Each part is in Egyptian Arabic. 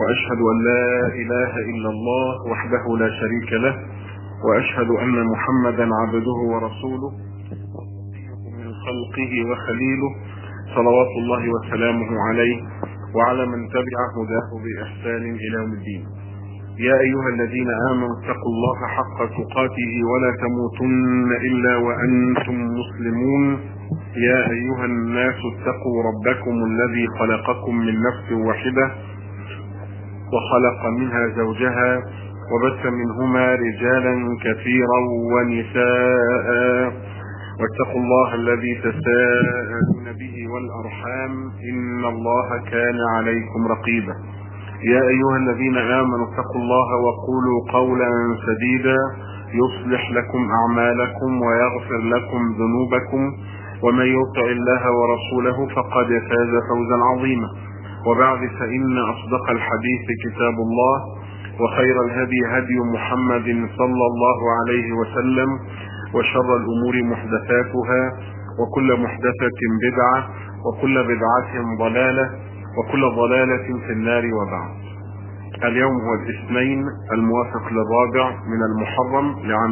واشهد ان لا اله الا الله وحده لا شريك له واشهد ان محمدا عبده ورسوله من خلقه وخليله صلوات الله وسلامه عليه وعلى من تبع هداه باحسان الى يوم الدين يا ايها الذين امنوا اتقوا الله حق تقاته ولا تموتن الا وانتم مسلمون يا ايها الناس اتقوا ربكم الذي خلقكم من نفس واحده وخلق منها زوجها وبث منهما رجالا كثيرا ونساء واتقوا الله الذي تساءلون به والارحام ان الله كان عليكم رقيبا يا ايها الذين امنوا اتقوا الله وقولوا قولا سديدا يصلح لكم اعمالكم ويغفر لكم ذنوبكم ومن يطع الله ورسوله فقد فاز فوزا عظيما وبعد فان اصدق الحديث كتاب الله وخير الهدي هدي محمد صلى الله عليه وسلم وشر الامور محدثاتها وكل محدثه بدعه وكل بدعه ضلاله وكل ضلالة في النار وبعد اليوم هو الاثنين الموافق للرابع من المحرم لعام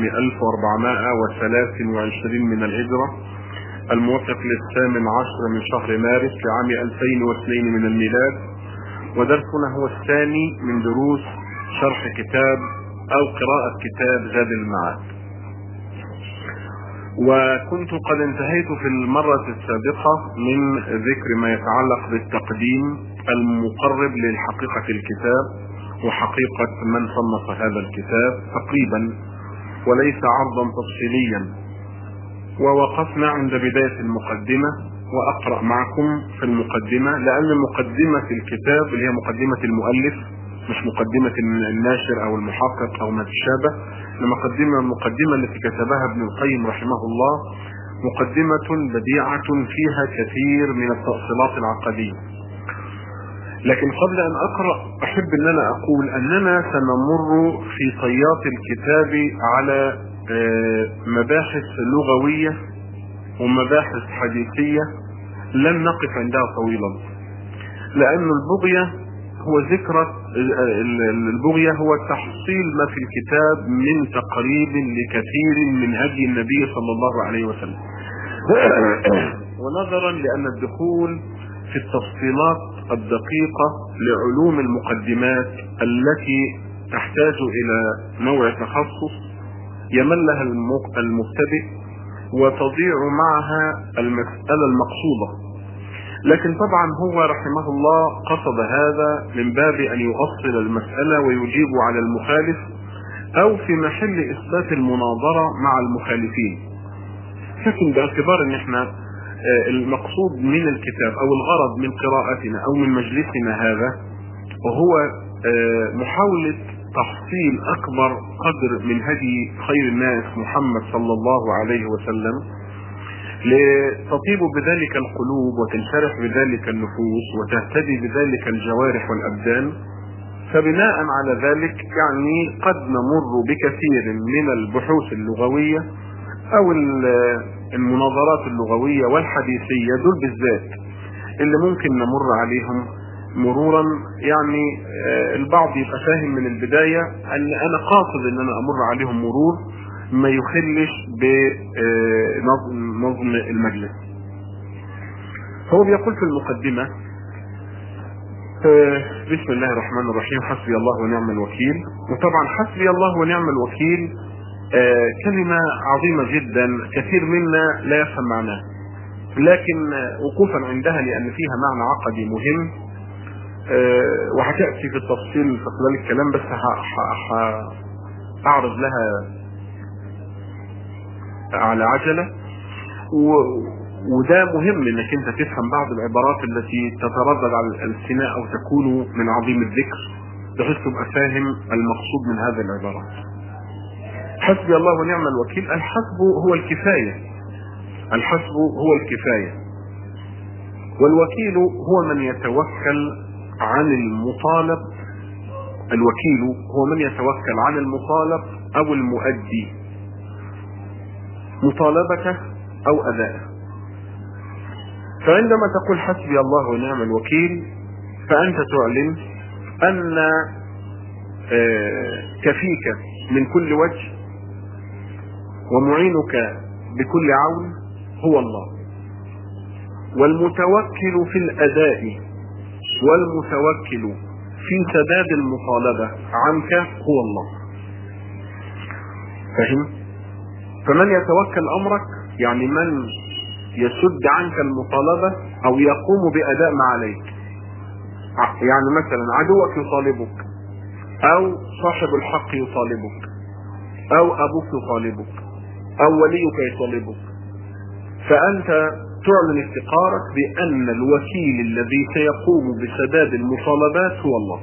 1423 من الهجرة الموافق للثامن عشر من شهر مارس لعام 2002 من الميلاد ودرسنا هو الثاني من دروس شرح كتاب او قراءة كتاب زاد المعاد وكنت قد انتهيت في المرة السابقة من ذكر ما يتعلق بالتقديم المقرب للحقيقة الكتاب وحقيقة من صنف هذا الكتاب تقريبا وليس عرضا تفصيليا ووقفنا عند بداية المقدمة وأقرأ معكم في المقدمة لأن مقدمة الكتاب اللي هي مقدمة المؤلف مش مقدمة الناشر أو المحقق أو ما تشابه المقدمة المقدمة التي كتبها ابن القيم رحمه الله مقدمة بديعة فيها كثير من التأصيلات العقدية لكن قبل أن أقرأ أحب أن أنا أقول أننا سنمر في طيات الكتاب على مباحث لغوية ومباحث حديثية لن نقف عندها طويلا لأن البغية هو ذكرى البغية هو تحصيل ما في الكتاب من تقريب لكثير من هدي النبي صلى الله عليه وسلم ونظرا لأن الدخول في التفصيلات الدقيقة لعلوم المقدمات التي تحتاج إلى نوع تخصص يملها المبتدئ وتضيع معها المسألة المقصودة لكن طبعا هو رحمه الله قصد هذا من باب ان يؤصل المسألة ويجيب على المخالف او في محل اثبات المناظرة مع المخالفين لكن باعتبار ان احنا المقصود من الكتاب او الغرض من قراءتنا او من مجلسنا هذا وهو محاولة تحصيل اكبر قدر من هدي خير الناس محمد صلى الله عليه وسلم لتطيب بذلك القلوب وتنشرح بذلك النفوس وتهتدي بذلك الجوارح والابدان فبناء على ذلك يعني قد نمر بكثير من البحوث اللغوية او المناظرات اللغوية والحديثية دول بالذات اللي ممكن نمر عليهم مرورا يعني البعض يبقى فاهم من البداية ان انا قاصد ان انا امر عليهم مرور ما يخلش بنظم نظم المجلس هو بيقول في المقدمة بسم الله الرحمن الرحيم حسبي الله ونعم الوكيل وطبعا حسبي الله ونعم الوكيل كلمة عظيمة جدا كثير منا لا يفهم معناها لكن وقوفا عندها لأن فيها معنى عقدي مهم وهتأتي في التفصيل في خلال الكلام بس هعرض لها على عجلة و... وده مهم انك انت تفهم بعض العبارات التي تتردد على الالسنة او تكون من عظيم الذكر بحيث تبقى فاهم المقصود من هذه العبارات حسبي الله ونعم الوكيل الحسب هو الكفاية الحسب هو الكفاية والوكيل هو من يتوكل عن المطالب الوكيل هو من يتوكل عن المطالب او المؤدي مطالبته او اداءه فعندما تقول حسبي الله ونعم الوكيل فانت تعلن ان كفيك من كل وجه ومعينك بكل عون هو الله والمتوكل في الاداء والمتوكل في سداد المطالبة عنك هو الله فهم فمن يتوكل امرك يعني من يسد عنك المطالبة او يقوم باداء ما عليك يعني مثلا عدوك يطالبك او صاحب الحق يطالبك او ابوك يطالبك او وليك يطالبك فانت تعلن افتقارك بان الوكيل الذي سيقوم بسداد المطالبات هو الله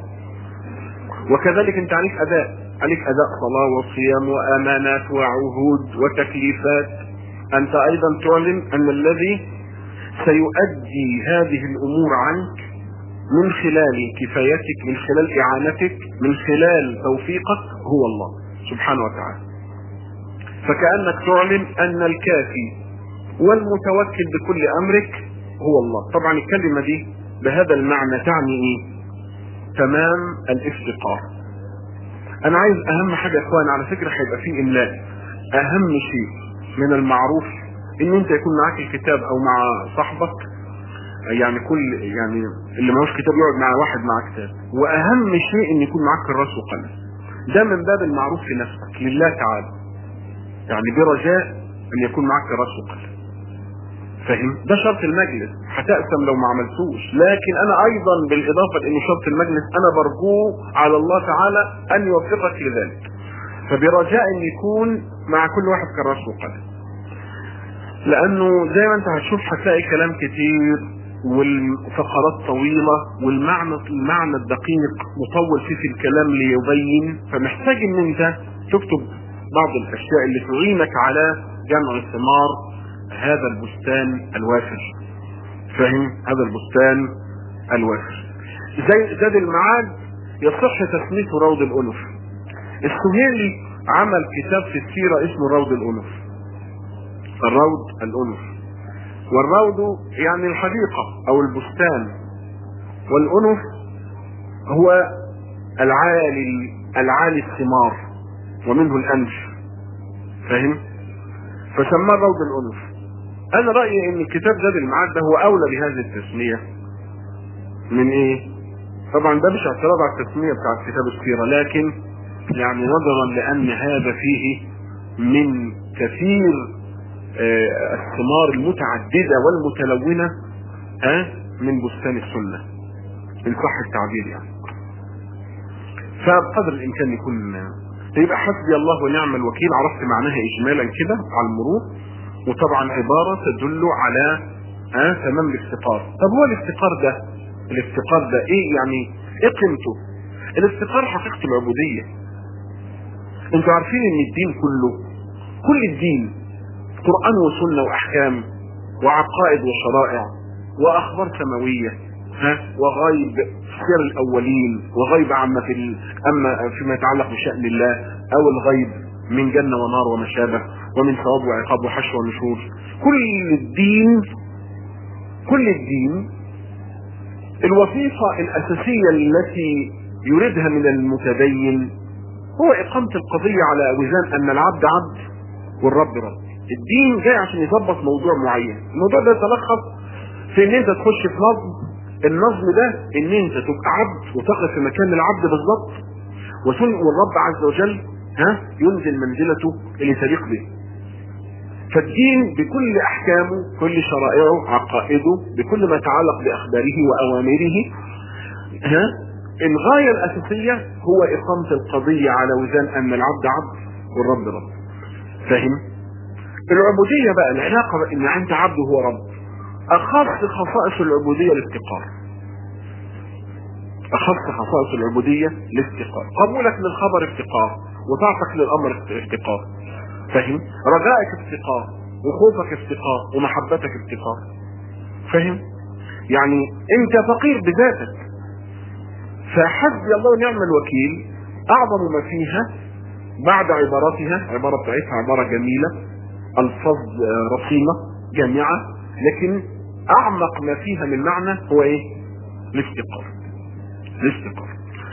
وكذلك انت عليك اداء عليك اداء صلاة وصيام وامانات وعهود وتكليفات انت ايضا تعلن ان الذي سيؤدي هذه الامور عنك من خلال كفايتك من خلال اعانتك من خلال توفيقك هو الله سبحانه وتعالى فكأنك تعلن ان الكافي والمتوكل بكل امرك هو الله طبعا الكلمة دي بهذا المعنى تعني ايه تمام الافتقار انا عايز اهم حاجة يا اخوان على فكرة هيبقى فيه املاء اهم شيء من المعروف ان انت يكون معاك الكتاب او مع صاحبك يعني كل يعني اللي معهوش كتاب يقعد مع واحد مع كتاب واهم شيء ان يكون معاك الراس وقلم ده من باب المعروف في نفسك لله تعالى يعني برجاء ان يكون معاك الراس وقلم فاهم ده شرط المجلس هتأسم لو ما عملتوش لكن انا ايضا بالاضافة لان شرط المجلس انا برجوه على الله تعالى ان يوفقك لذلك فبرجاء ان يكون مع كل واحد كراس وقلم لانه زي ما انت هتشوف هتلاقي كلام كتير والفقرات طويلة والمعنى المعنى الدقيق مطول فيه في الكلام ليبين فمحتاج ان انت تكتب بعض الاشياء اللي تعينك على جمع ثمار هذا البستان الوافر فاهم هذا البستان الوافر زي زاد المعاد يصح تسميته روض الانف السهيلي عمل كتاب في السيرة اسمه روض الانف الروض الانف والروض يعني الحديقة او البستان والانف هو العالي العالي الثمار ومنه الانف فاهم فسماه روض الانف انا رأيي ان الكتاب زاد المعاد ده هو اولى بهذه التسمية من ايه طبعا ده مش اعتراض على التسمية بتاعت كتاب السيرة لكن يعني نظرا لان هذا فيه من كثير آه الثمار المتعددة والمتلونة ها من بستان السنة ان صح التعبير يعني فبقدر الامكان يكون يبقى حسبي الله ونعم الوكيل عرفت معناها اجمالا كده على المرور وطبعا عبارة تدل على ها تمام الافتقار طب هو الافتقار ده الافتقار ده ايه يعني ايه قيمته الافتقار حقيقة العبودية انتوا عارفين ان الدين كله كل الدين قرآن وسنة واحكام وعقائد وشرائع واخبار سماوية ها وغيب سير الاولين وغيب عما في ال... اما فيما يتعلق بشأن الله او الغيب من جنة ونار وما شابه ومن ثواب وعقاب وحشر ونشور كل الدين كل الدين الوظيفة الأساسية التي يريدها من المتدين هو إقامة القضية على وزان أن العبد عبد والرب رب الدين جاي عشان يظبط موضوع معين الموضوع ده يتلخص في ان انت تخش في نظم النظم ده ان انت تبقى عبد وتقف في مكان العبد بالظبط والرب عز وجل ها ينزل منزلته اللي تليق به فالدين بكل احكامه كل شرائعه عقائده بكل ما يتعلق باخباره واوامره ها الغايه الاساسيه هو اقامه القضيه على وزان ان العبد عبد والرب رب فاهم العبوديه بقى العلاقه بان انت عبد وهو رب اخص خصائص العبوديه الافتقار اخص خصائص العبوديه الافتقار قبولك للخبر افتقار وطاعتك للامر افتقار فاهم رجائك افتقار وخوفك افتقار ومحبتك افتقار فاهم يعني انت فقير بذاتك فحسبي الله ونعم الوكيل اعظم ما فيها بعد عباراتها عبارة بتاعتها عبارة جميلة الفاظ رصينة جامعة لكن اعمق ما فيها من معنى هو ايه الافتقار الافتقار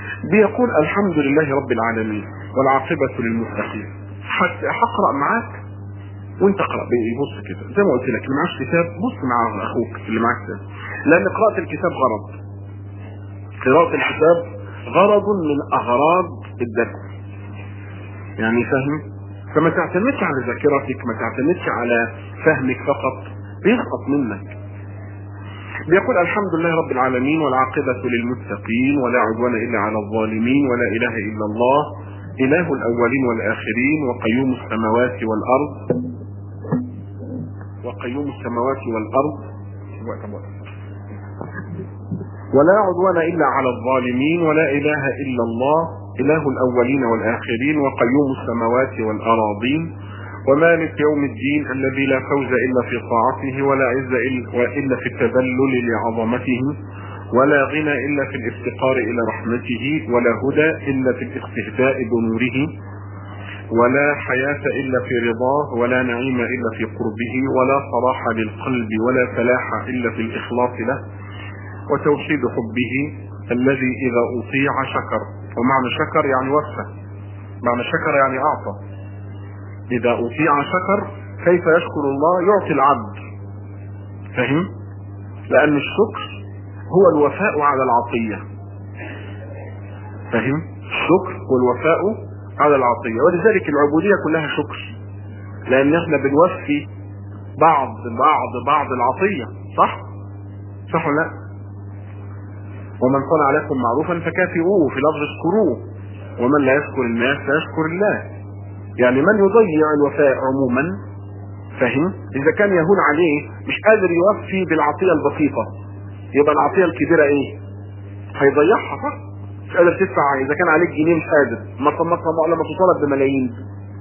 بيقول الحمد لله رب العالمين والعاقبة للمتقين حتى هقرأ معاك وانت اقرأ بص كده زي ما قلت لك اللي معاش كتاب بص مع اخوك اللي معاك كتاب لان قراءة الكتاب غرض قراءة الكتاب غرض من اغراض الدرس يعني فهم فما تعتمدش على ذاكرتك ما تعتمدش على فهمك فقط بيسقط منك بيقول الحمد لله رب العالمين والعاقبة للمتقين ولا عدوان إلا على الظالمين ولا إله إلا الله إله الأولين والآخرين وقيوم السماوات والأرض وقيوم السماوات والأرض ولا عدوان إلا على الظالمين ولا إله إلا الله إله الأولين والآخرين وقيوم السماوات والأراضين ومالك يوم الدين الذي لا فوز إلا في طاعته ولا عز إلا في التذلل لعظمته ولا غنى إلا في الافتقار إلى رحمته ولا هدى إلا في الاستهداء بنوره ولا حياة إلا في رضاه ولا نعيم إلا في قربه ولا صلاح للقلب ولا فلاح إلا في الإخلاص له وتوحيد حبه الذي إذا أطيع شكر ومعنى شكر يعني وفى معنى شكر يعني أعطى إذا أطيع شكر كيف يشكر الله يعطي العبد فهم؟ لأن الشكر هو الوفاء على العطية فهم؟ الشكر والوفاء على العطية ولذلك العبودية كلها شكر لأن احنا بنوفي بعض بعض بعض العطية صح؟ صح ولا لا؟ ومن صنع لكم معروفا فكافئوه في لفظ اشكروه ومن لا يشكر الناس لا يشكر الله يعني من يضيع الوفاء عموما فهم اذا كان يهون عليه مش قادر يوفي بالعطيه البسيطه يبقى العطيه الكبيره ايه هيضيعها صح مش قادر تدفع اذا كان عليك جنيه مش قادر ما ما لما تطالب بملايين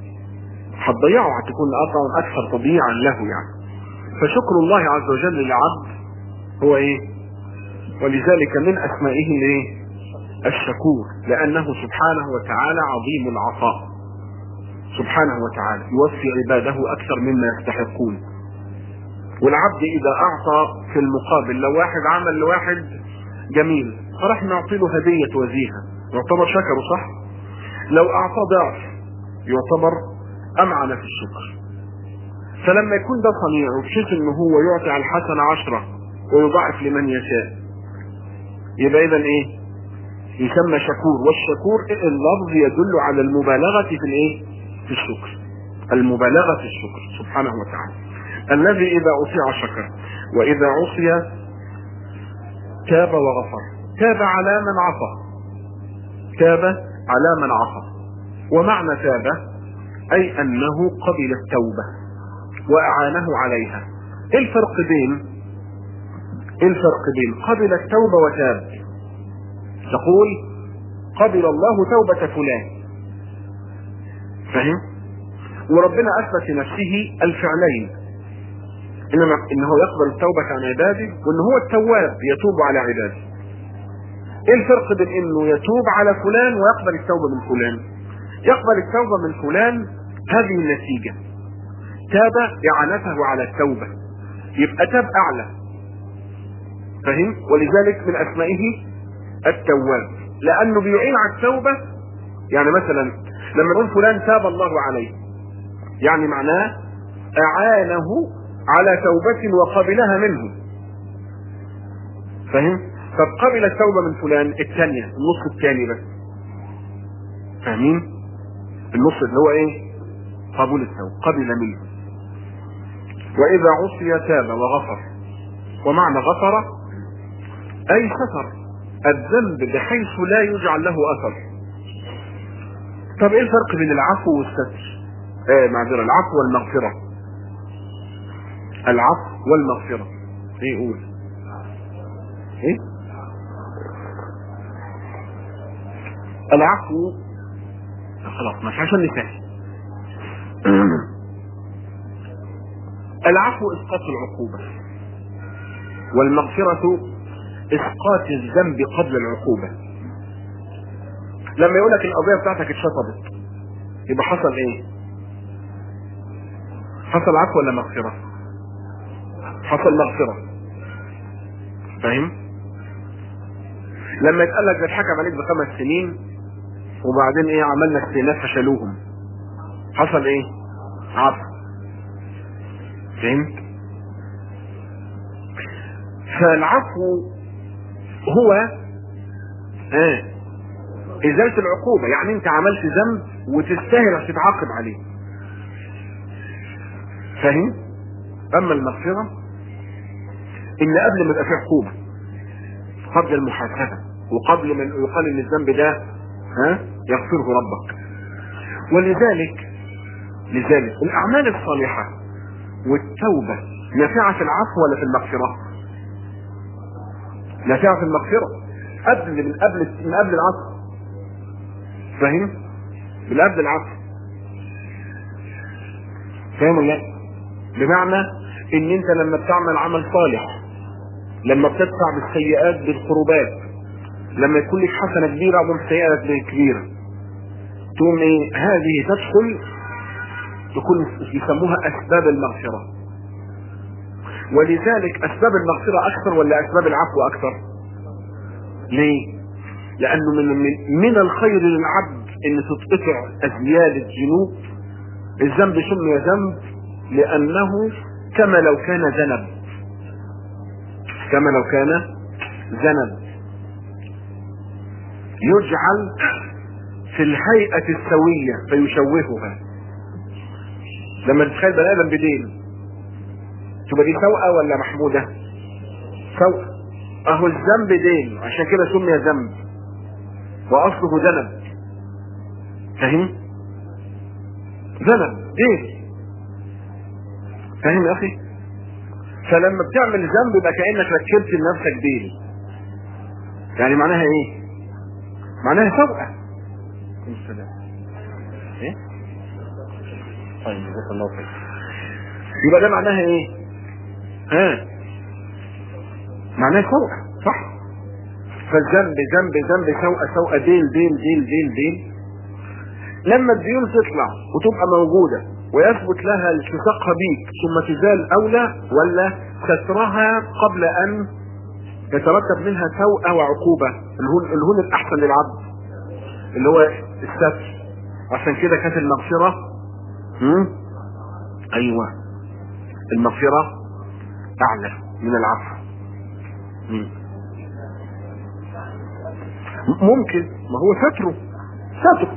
هتضيعه هتكون اصلا اكثر تضييعا له يعني فشكر الله عز وجل للعبد هو ايه ولذلك من اسمائه الايه الشكور لانه سبحانه وتعالى عظيم العطاء سبحانه وتعالى يوفي عباده اكثر مما يستحقون والعبد اذا اعطى في المقابل لو واحد عمل لواحد جميل فراح نعطي له هدية وزيها يعتبر شكره صح لو اعطى ضعف يعتبر امعن في الشكر فلما يكون ده صنيعه بحيث ان هو يعطي على الحسنة عشرة ويضاعف لمن يشاء يبقى اذا ايه يسمى شكور والشكور اللفظ يدل على المبالغة في الايه في الشكر المبالغة في الشكر سبحانه وتعالى الذي إذا أطيع شكر وإذا عصي تاب وغفر تاب على من عصى تاب على من عصى ومعنى تاب أي أنه قبل التوبة وأعانه عليها إيه الفرق بين إيه الفرق بين قبل التوبة وتاب تقول قبل الله توبة فلان فهم وربنا اثبت لنفسه الفعلين انما انه يقبل التوبة عن عباده وان هو التواب يتوب على عباده ايه الفرق بين انه يتوب على فلان ويقبل التوبة من فلان يقبل التوبة من فلان هذه النتيجة تاب اعانته على التوبة يبقى تاب اعلى فهم ولذلك من اسمائه التواب لانه بيعين على التوبة يعني مثلا لما نقول فلان تاب الله عليه يعني معناه اعانه على توبة وقبلها منه فهم طب قبل التوبة من فلان الثانية النص الثاني بس فاهمين النص اللي هو ايه قبول التوبة قبل منه واذا عصي تاب وغفر ومعنى غفر اي ستر الذنب بحيث لا يجعل له اثر طب ايه الفرق بين العفو والستر آه معذرة العفو والمغفرة العفو والمغفرة ايه قول ايه العفو خلاص مش عشان نسهل العفو اسقاط العقوبة والمغفرة اسقاط الذنب قبل العقوبة لما يقول لك القضية بتاعتك اتشطبت يبقى حصل ايه حصل عفو ولا مغفرة حصل مغفرة فاهم لما يتقال لك ده اتحكم عليك بخمس سنين وبعدين ايه عملنا استئناف فشلوهم حصل ايه عفو فهمت فالعفو هو اه ازالة العقوبة يعني انت عملت ذنب وتستاهل عشان تتعاقب عليه فاهم اما المغفرة ان قبل ما يبقى في عقوبة قبل المحاسبة وقبل ما يقال ان الذنب ده ها يغفره ربك ولذلك لذلك الاعمال الصالحة والتوبة نافعة في العفو ولا في المغفرة نافعة في المغفرة قبل من قبل من قبل العفو فاهم من قبل العفو فاهم ولا لا؟ بمعنى ان انت لما بتعمل عمل صالح لما بتدفع بالسيئات بالقربات لما يكون لك حسنة كبيرة ومن سيئة كبيرة تقوم ايه هذه تدخل تكون يسموها اسباب المغفرة ولذلك اسباب المغفرة اكثر ولا اسباب العفو اكثر ليه لانه من, من, من الخير للعبد ان تتقطع ازيال الذنوب الذنب سمي ذنب لانه كما لو كان ذنب كما لو كان ذنب يجعل في الهيئة السوية فيشوهها لما تتخيل بني ادم بدين تبقى دي سوءة ولا محمودة سوءة اهو الذنب دين عشان كده سمي ذنب واصله ذنب فاهم ذنب دين فاهم يا اخي فلما بتعمل ذنب يبقى كانك ركبت لنفسك دين يعني معناها ايه معناها سوءة السلام ايه طيب جزاك الله خير يبقى ده معناها ايه ها معناها سوءة صح فالذنب ذنب ذنب سوءة سوءة دين دين دين دين دين لما الديون تطلع وتبقى موجودة ويثبت لها التصاقها بيك ثم تزال اولى ولا سترها قبل ان يترتب منها سوءة وعقوبة الهون, الهون الاحسن للعبد اللي هو الستر عشان كده كانت المغفرة هم؟ ايوه المغفرة اعلى من العفو هم. ممكن ما هو ستره ستره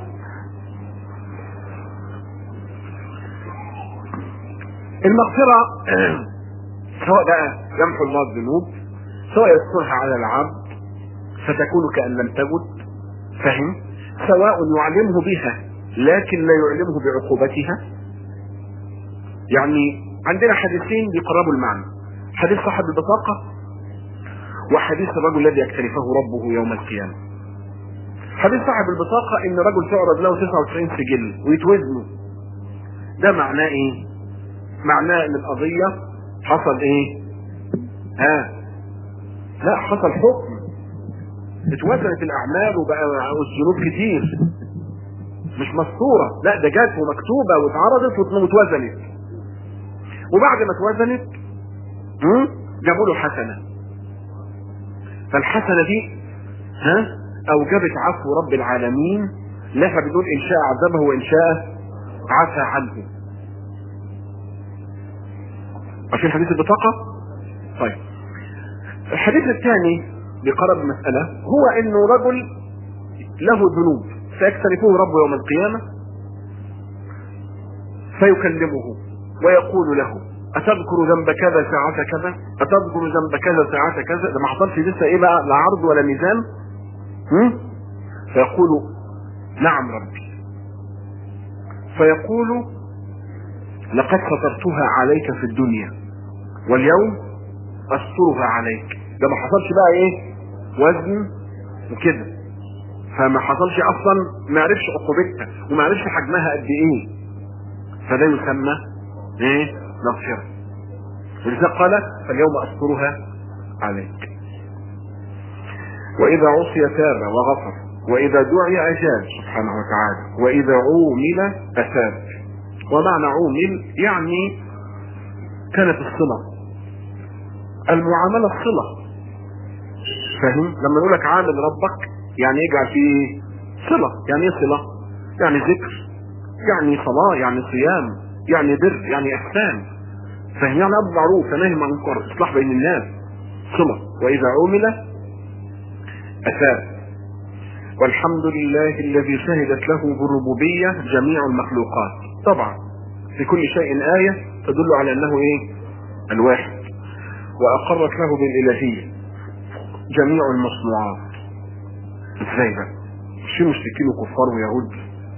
المغفرة سواء بقى يمحو الله الذنوب سواء يسترها على العبد فتكون كأن لم تجد فهم سواء يعلمه بها لكن لا يعلمه بعقوبتها يعني عندنا حديثين بيقربوا المعنى حديث صاحب البطاقة وحديث الرجل الذي يكترفه ربه يوم القيامة حديث صاحب البطاقة ان رجل تعرض له 99 سجل ويتوزنوا ده معناه ايه معناه ان القضية حصل ايه ها لا حصل حكم اتوزنت الاعمال وبقى الذنوب كتير مش مسطورة لا ده جت ومكتوبة واتعرضت واتوزنت وبعد ما اتوزنت جابوا له حسنة فالحسنة دي ها اوجبت عفو رب العالمين لها بدون ان شاء عذبه وان شاء عفى عنه عشان حديث البطاقة طيب الحديث الثاني بقرب المسألة هو انه رجل له ذنوب سيكترفه ربه يوم القيامة فيكلمه ويقول له أتذكر ذنب كذا ساعة كذا أتذكر ذنب كذا ساعة كذا ده ما حصلش لسه إيه بقى لا عرض ولا ميزان هم؟ فيقول نعم ربي فيقول لقد سترتها عليك في الدنيا واليوم أسترها عليك ده ما حصلش بقى إيه وزن وكده فما حصلش اصلا ما عرفش عقوبتها وما عرفش حجمها قد ايه فده يسمى ايه مغفرة ولذلك قال فاليوم استرها عليك واذا عصي تاب وغفر واذا دعي اجاب سبحانه وتعالى واذا عومل اثاب ومعنى عومل يعني كانت الصلة المعاملة الصلة فاهم لما نقول لك عامل ربك يعني يجعل فيه صلة يعني ايه صلة يعني ذكر يعني صلاة يعني صيام يعني بر يعني احسان فاهم يعني امر معروف نهي عن المنكر اصلاح بين الناس صلة واذا عمل اثاب والحمد لله الذي شهدت له بالربوبية جميع المخلوقات طبعا في كل شيء آية تدل على انه ايه الواحد واقرت له بالالهية جميع المصنوعات ازاي بقى مش في مشركين وكفار ويهود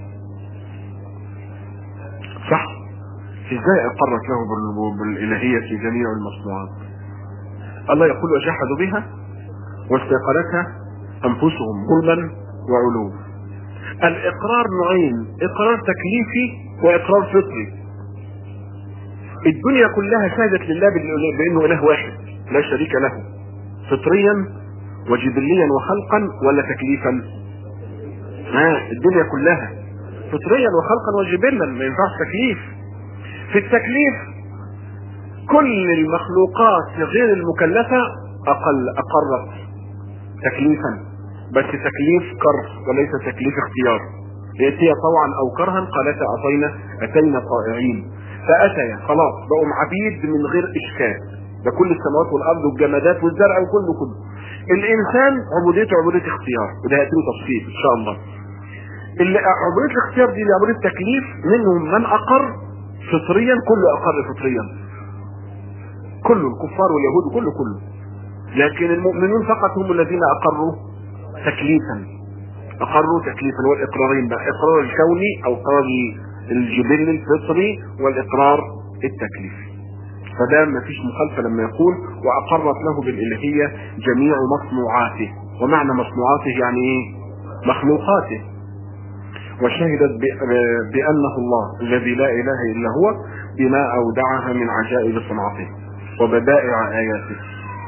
صح ازاي اقرت له بال- بالالهية في جميع المصنوعات الله يقول وجحدوا بها واستيقنتها انفسهم ظلما وعلوا الاقرار نوعين اقرار تكليفي واقرار فطري الدنيا كلها شهدت لله بال- بانه اله واحد لا شريك له فطريا وجبليا وخلقا ولا تكليفا ها الدنيا كلها فطريا وخلقا وجبلا ما ينفعش تكليف في التكليف كل المخلوقات غير المكلفة أقل أقرت تكليفا بس تكليف كره وليس تكليف اختيار يأتي طوعا أو كرها قالتا أتينا أتينا طائعين فأتيا خلاص بقوا عبيد من غير إشكال ده كل السماوات والأرض والجمادات والزرع وكله كله الإنسان عبوديته عبودية اختيار وده هيأتي له تفصيل إن شاء الله اللي عبودية الاختيار دي اللي عبودية التكليف منهم من أقر فطريا كله أقر فطريا كله الكفار واليهود كله كله لكن المؤمنون فقط هم الذين أقروا تكليفا أقروا تكليفا والإقرارين بقى إقرار الكوني أو إقرار الجبل الفطري والإقرار التكليفي فده ما فيش مخالفة لما يقول وأقرت له بالإلهية جميع مصنوعاته ومعنى مصنوعاته يعني إيه مخلوقاته وشهدت ب- بأنه الله الذي لا إله إلا هو بما أودعها من عجائب صنعته وبدائع آياته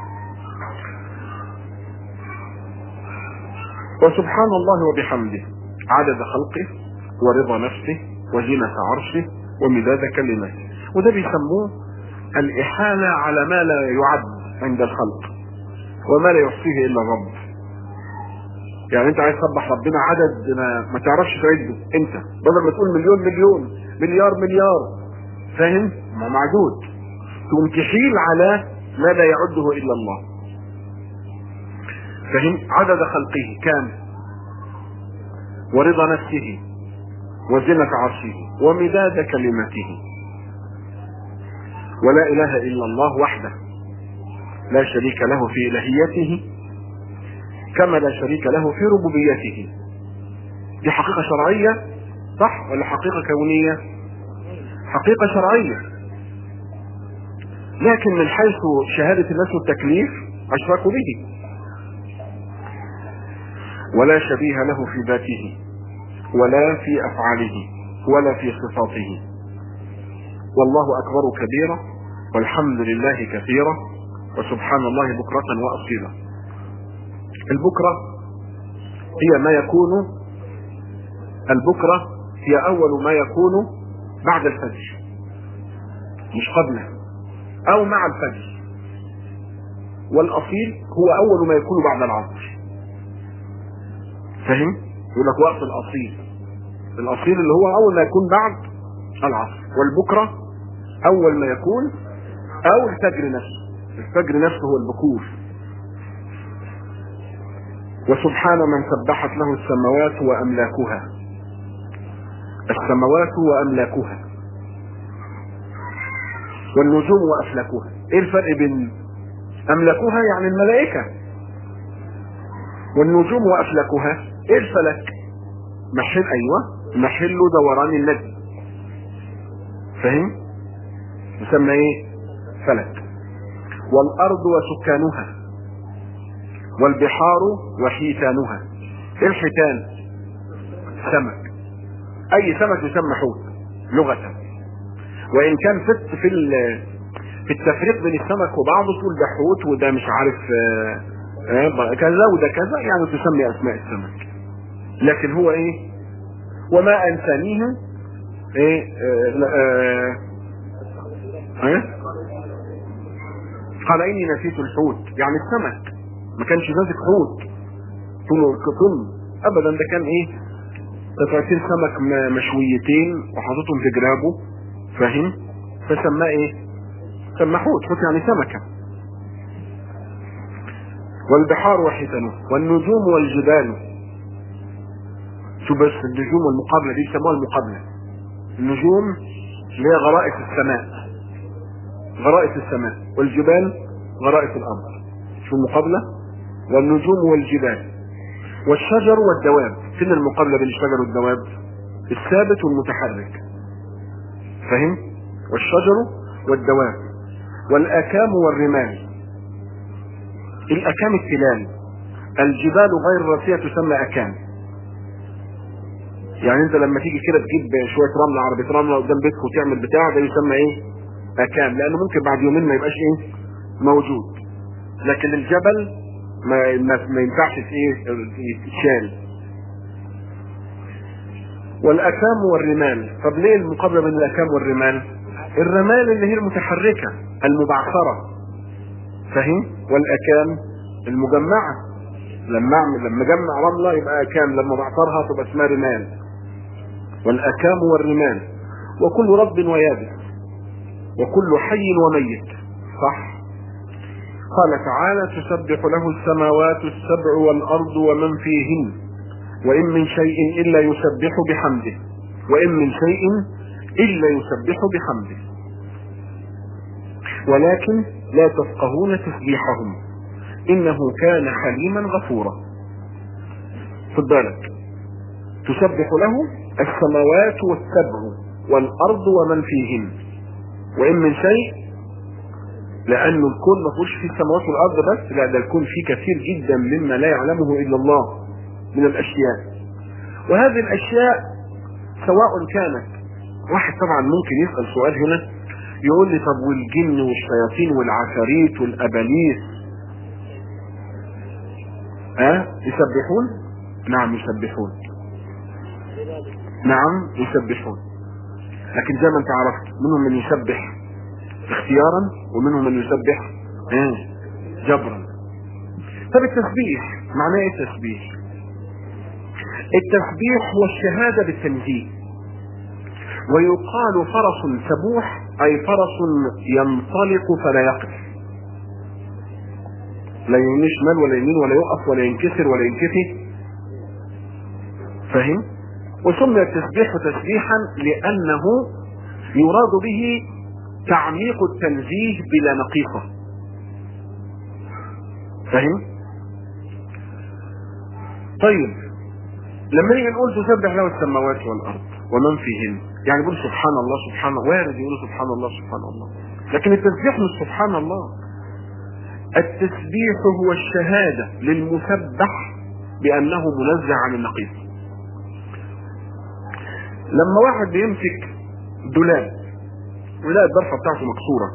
وسبحان الله وبحمده عدد خلقه ورضا نفسه وزينة عرشه ومداد كلمته وده بيسموه الإحالة على ما لا يعد عند الخلق وما لا يحصيه إلا الرب يعني انت عايز تسبح ربنا عدد ما, ما تعرفش تعده انت بدل ما تقول مليون مليون مليار مليار فاهم ما معدود تقوم تحيل على ما لا يعده الا الله فهم عدد خلقه كام ورضا نفسه وزنة عرشه ومداد كلمته ولا اله الا الله وحده لا شريك له في الهيته كما لا شريك له في ربوبيته دي حقيقة شرعية صح ولا حقيقة كونية حقيقة شرعية لكن من حيث شهادة الناس والتكليف أشركوا به ولا شبيه له في ذاته ولا في أفعاله ولا في صفاته والله أكبر كبيرا والحمد لله كثيرا وسبحان الله بكرة وأصيلا البكرة هي ما يكون البكرة هي أول ما يكون بعد الفجر مش قبله أو مع الفجر والأصيل هو أول ما يكون بعد العصر فهم؟ يقول لك وقت الأصيل الأصيل اللي هو أول ما يكون بعد العصر والبكرة أول ما يكون أو الفجر نفسه الفجر نفسه هو البكور وسبحان من سبحت له السماوات وأملاكها السماوات وأملاكها والنجوم وأفلاكها إيه الفرق بين أملاكها يعني الملائكة والنجوم وأفلاكها إيه الفلك محل أيوة محل دوران النجم فهم يسمى إيه فلك والأرض وسكانها والبحار وحيتانها ايه الحيتان سمك اي سمك يسمى حوت لغة وان كان في في في التفريق بين السمك وبعضه تقول ده حوت وده مش عارف آه، آه، كذا وده كذا يعني تسمي اسماء السمك لكن هو ايه وما انسانيه ايه آه آه آه قال اني نسيت الحوت يعني السمك ما كانش ماسك حوت طول طول ابدا ده كان ايه قطعتين سمك م- مشويتين وحاططهم في جرابه فاهم فسماه ايه سماه حوت حوت يعني سمكه والبحار وحيتانه والنجوم والجبال شو بس النجوم والمقابله دي يسموها المقابله النجوم اللي هي غرائس السماء غرائس السماء والجبال غرائس الارض شو المقابله والنجوم والجبال والشجر والدواب فين المقابله بين الشجر والدواب الثابت والمتحرك فاهم والشجر والدواب والاكام والرمال الاكام التلال الجبال غير الراسيه تسمى اكام يعني انت لما تيجي كده تجيب شويه رمله عربيه رمله قدام بيتك وتعمل بتاع ده يسمى ايه اكام لانه ممكن بعد يومين ما يبقاش ايه موجود لكن الجبل ما ما, ما ينفعش ت- ايه يتشال والاكام والرمال طب ليه المقابله بين الاكام والرمال الرمال اللي هي المتحركه المبعثره فاهم والاكام المجمعه لما اعمل لما اجمع رمله يبقى اكام لما بعصرها تبقى اسمها رمال والاكام والرمال وكل رب ويابس وكل حي وميت صح قال تعالى تسبح له السماوات السبع والارض ومن فيهن وان من شيء الا يسبح بحمده وان من شيء الا يسبح بحمده ولكن لا تفقهون تسبيحهم انه كان حليما غفورا خد بالك تسبح له السماوات والسبع والارض ومن فيهن وان من شيء لانه الكون ما فيهوش فيه السماوات والارض بس لا ده الكون فيه كثير جدا مما لا يعلمه الا الله من الاشياء وهذه الاشياء سواء كانت واحد طبعا ممكن يسال سؤال هنا يقول لي طب والجن والشياطين والعفاريت والاباليس ها أه؟ يسبحون نعم يسبحون نعم يسبحون لكن زي ما انت عرفت منهم من يسبح اختيارا ومنهم من يسبح اه جبرا طب التسبيح معناه ايه التسبيح التسبيح هو الشهاده بالتنزيه ويقال فرس سبوح اي فرس ينطلق فلا يقف لا يمين شمال ولا يمين ولا يقف ولا ينكسر ولا ينكفي فاهم وسمي التسبيح تسبيحا لانه يراد به تعميق التنزيه بلا نقيصة فاهم طيب لما نيجي نقول تسبح له السماوات والارض ومن فيهن يعني يقول سبحان الله سبحان الله وارد يقول سبحان الله سبحان الله لكن التسبيح مش سبحان الله التسبيح هو الشهادة للمسبح بأنه منزه عن النقيص لما واحد بيمسك دولاب ويلاقي الضرفة بتاعته مكسورة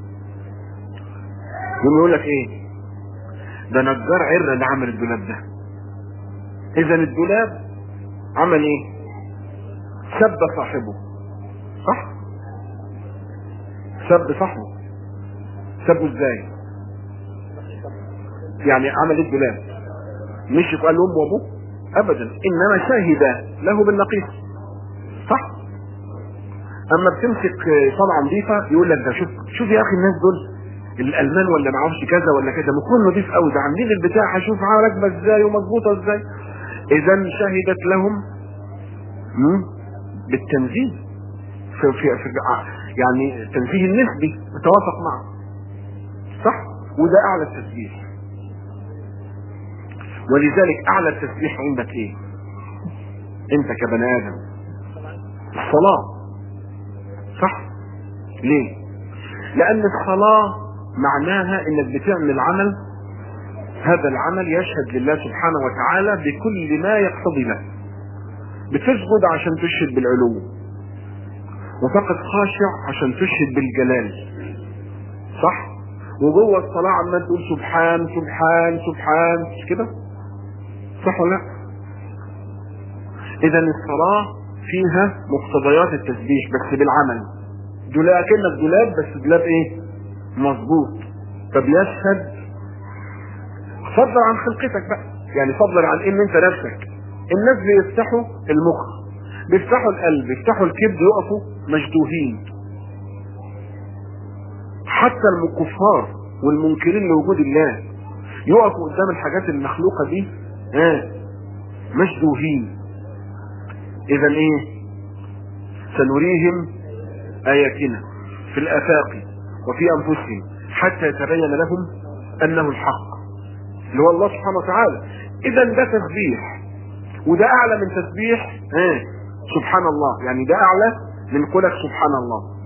يقوم يقول لك ايه ده نجار عرة اللي عمل الدولاب ده اذا الدولاب عمل ايه سب صاحبه صح سب صاحبه سبه ازاي يعني عمل ايه الدولاب مش قال لامه وابوه ابدا انما شهد له بالنقيص صح اما بتمسك طبعا نظيفه يقول لك ده شوف شوف يا اخي الناس دول الالمان ولا ما اعرفش كذا ولا كذا مكون نظيف قوي ده عاملين البتاع شوف راكبه ازاي ومظبوطه ازاي اذا شهدت لهم مم، بالتنزيه في في في يعني التنزيه النسبي متوافق معه صح وده اعلى التسبيح ولذلك اعلى التسبيح عندك ايه انت كبني ادم الصلاه صح ليه لان الصلاة معناها انك بتعمل عمل هذا العمل يشهد لله سبحانه وتعالى بكل ما يقتضي له بتسجد عشان تشهد بالعلو وتقف خاشع عشان تشهد بالجلال صح وجوه الصلاة عمال تقول سبحان سبحان سبحان مش كده صح ولا لا اذا الصلاة فيها مقتضيات التسبيح بس بالعمل دولاب كأنك دولاب بس دولاب ايه مظبوط فبيشهد فضلا عن خلقتك بقى يعني فضلا عن ان انت نفسك الناس بيفتحوا المخ بيفتحوا القلب بيفتحوا الكبد يقفوا مشدوهين حتى الكفار والمنكرين لوجود الله يقفوا قدام الحاجات المخلوقة دي ها مشدوهين اذا ايه سنريهم اياتنا في الافاق وفي انفسهم حتى يتبين لهم انه الحق اللي هو الله سبحانه وتعالى اذا ده تسبيح وده اعلى من تسبيح ها سبحان الله يعني ده اعلى من قولك سبحان الله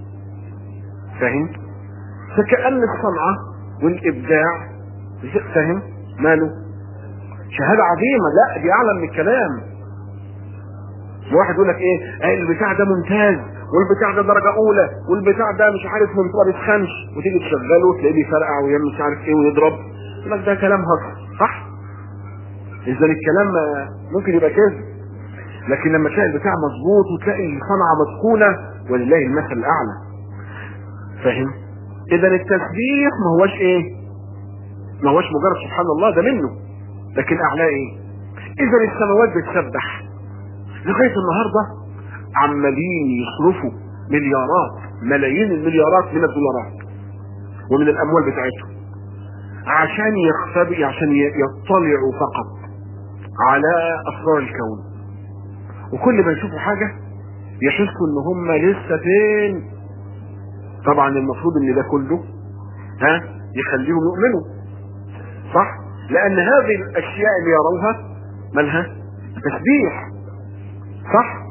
فاهم فكأن الصنعة والابداع فاهم ماله شهادة عظيمة لا دي اعلى من الكلام واحد يقول لك ايه آه البتاع ده ممتاز والبتاع ده درجة أولى والبتاع ده مش عارف من ما بيسخنش وتيجي تشغله تلاقيه بيفرقع ويعمل مش عارف ايه ويضرب يقول لك ده كلام هجر صح؟ إذا الكلام ممكن يبقى كذب لكن لما تلاقي البتاع مظبوط وتلاقي الصنعة متقونة ولله المثل الأعلى فاهم؟ إذا التسبيح ما هوش إيه؟ ما هوش مجرد سبحان الله ده منه لكن أعلاه إيه؟ إذا السماوات بتسبح لغاية النهاردة عمالين يصرفوا مليارات ملايين المليارات من الدولارات ومن الأموال بتاعتهم عشان يختبئ عشان يطلعوا فقط على أسرار الكون وكل ما يشوفوا حاجة يحسوا ان هم لسه فين طبعا المفروض ان ده كله ها يخليهم يؤمنوا صح لان هذه الاشياء اللي يروها مالها تسبيح صح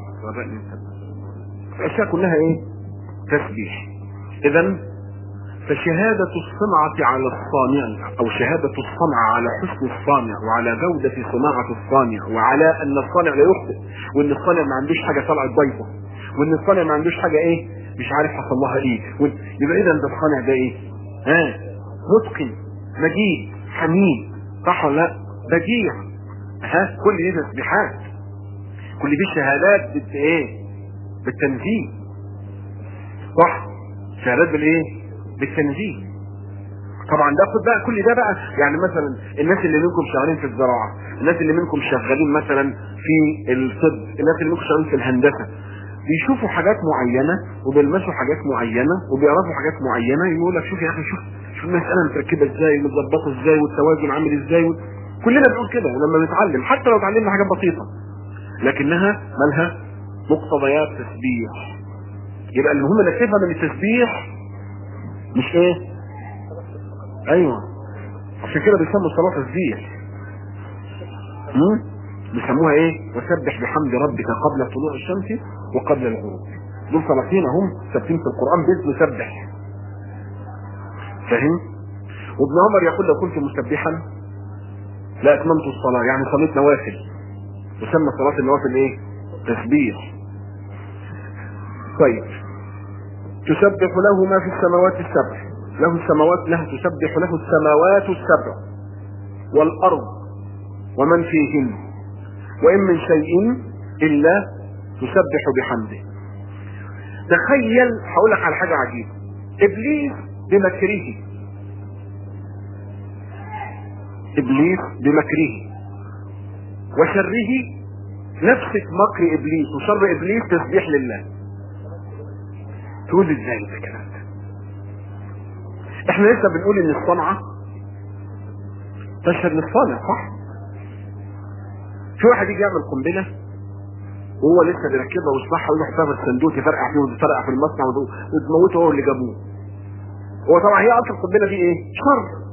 الاشياء كلها ايه تسبيح اذا فشهادة الصنعة على الصانع او شهادة الصنعة على حسن الصانع وعلى جودة صناعة الصانع وعلى ان الصانع لا يخطئ وان الصانع ما عندوش حاجة طلعت ضيفة وان الصانع ما عندوش حاجة ايه مش عارف حصل لها ايه يبقى اذا ده الصانع ده ايه ها متقن مجيد حميد صح ولا لا بديع ها كل دي تسبيحات كل دي شهادات بت ايه بالتنزيه صح شهادات بالايه بالتنزيه طبعا ده خد بقى كل ده بقى يعني مثلا الناس اللي منكم شغالين في الزراعه الناس اللي منكم شغالين مثلا في الطب الناس اللي منكم شغالين في الهندسه بيشوفوا حاجات معينه وبيلمسوا حاجات معينه وبيعرفوا حاجات معينه يقول لك شوف يا اخي شوف شوف المساله متركبه ازاي ومتظبطه ازاي والتوازن عامل ازاي و... كلنا بنقول كده لما نتعلم حتى لو اتعلمنا حاجات بسيطه لكنها مالها مقتضيات تسبيح يبقى المهم انك تفهم ان التسبيح مش ايه ايوه عشان كده بيسموا الصلاه تسبيح بيسموها ايه وسبح بحمد ربك قبل طلوع الشمس وقبل الغروب دول صلاتين هم ثابتين في القران باسم سبح فاهم وابن عمر يقول لو كنت مسبحا لا اتممت الصلاه يعني صليت نوافل يسمى صلاه النوافل ايه تسبيح طيب تسبح له ما في السماوات السبع له السماوات له تسبح له السماوات السبع والارض ومن فيهن وان من شيء الا تسبح بحمده تخيل هقول لك على حاجه عجيبه ابليس بمكره ابليس بمكره وشره نفس مكر ابليس وشر ابليس تسبيح لله تقول ازاي ده الكلام ده احنا لسه بنقول ان الصنعة تشهد للصانع صح في واحد يجي يعمل قنبلة وهو لسه بيركبها ويصلحها ويروح يحطها في الصندوق يفرقع فيه ويفرقع في المصنع وتموته هو اللي جابوه هو طبعا هي اصل القنبلة دي ايه؟ شر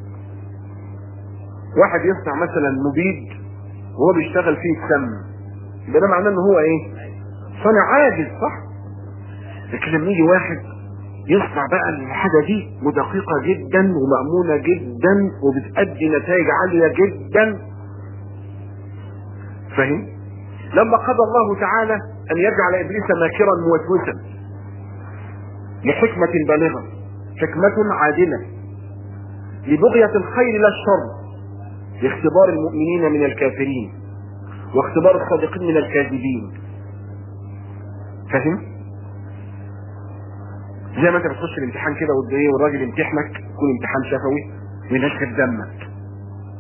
واحد يصنع مثلا مبيد وهو بيشتغل فيه السم يبقى ده معناه ان هو ايه؟ صانع عاجز صح؟ لكن لما يجي واحد يصنع بقى الحاجة دي ودقيقة جدا ومأمونة جدا وبتأدي نتائج عالية جدا فاهم؟ لما قضى الله تعالى أن يجعل إبليس ماكرا موسوسا لحكمة بالغة حكمة عادلة لبغية الخير لا الشر لاختبار المؤمنين من الكافرين واختبار الصادقين من الكاذبين فاهم؟ زي ما انت بتخش الامتحان كده وايه والراجل يمتحنك يكون امتحان شفوي وينشف دمك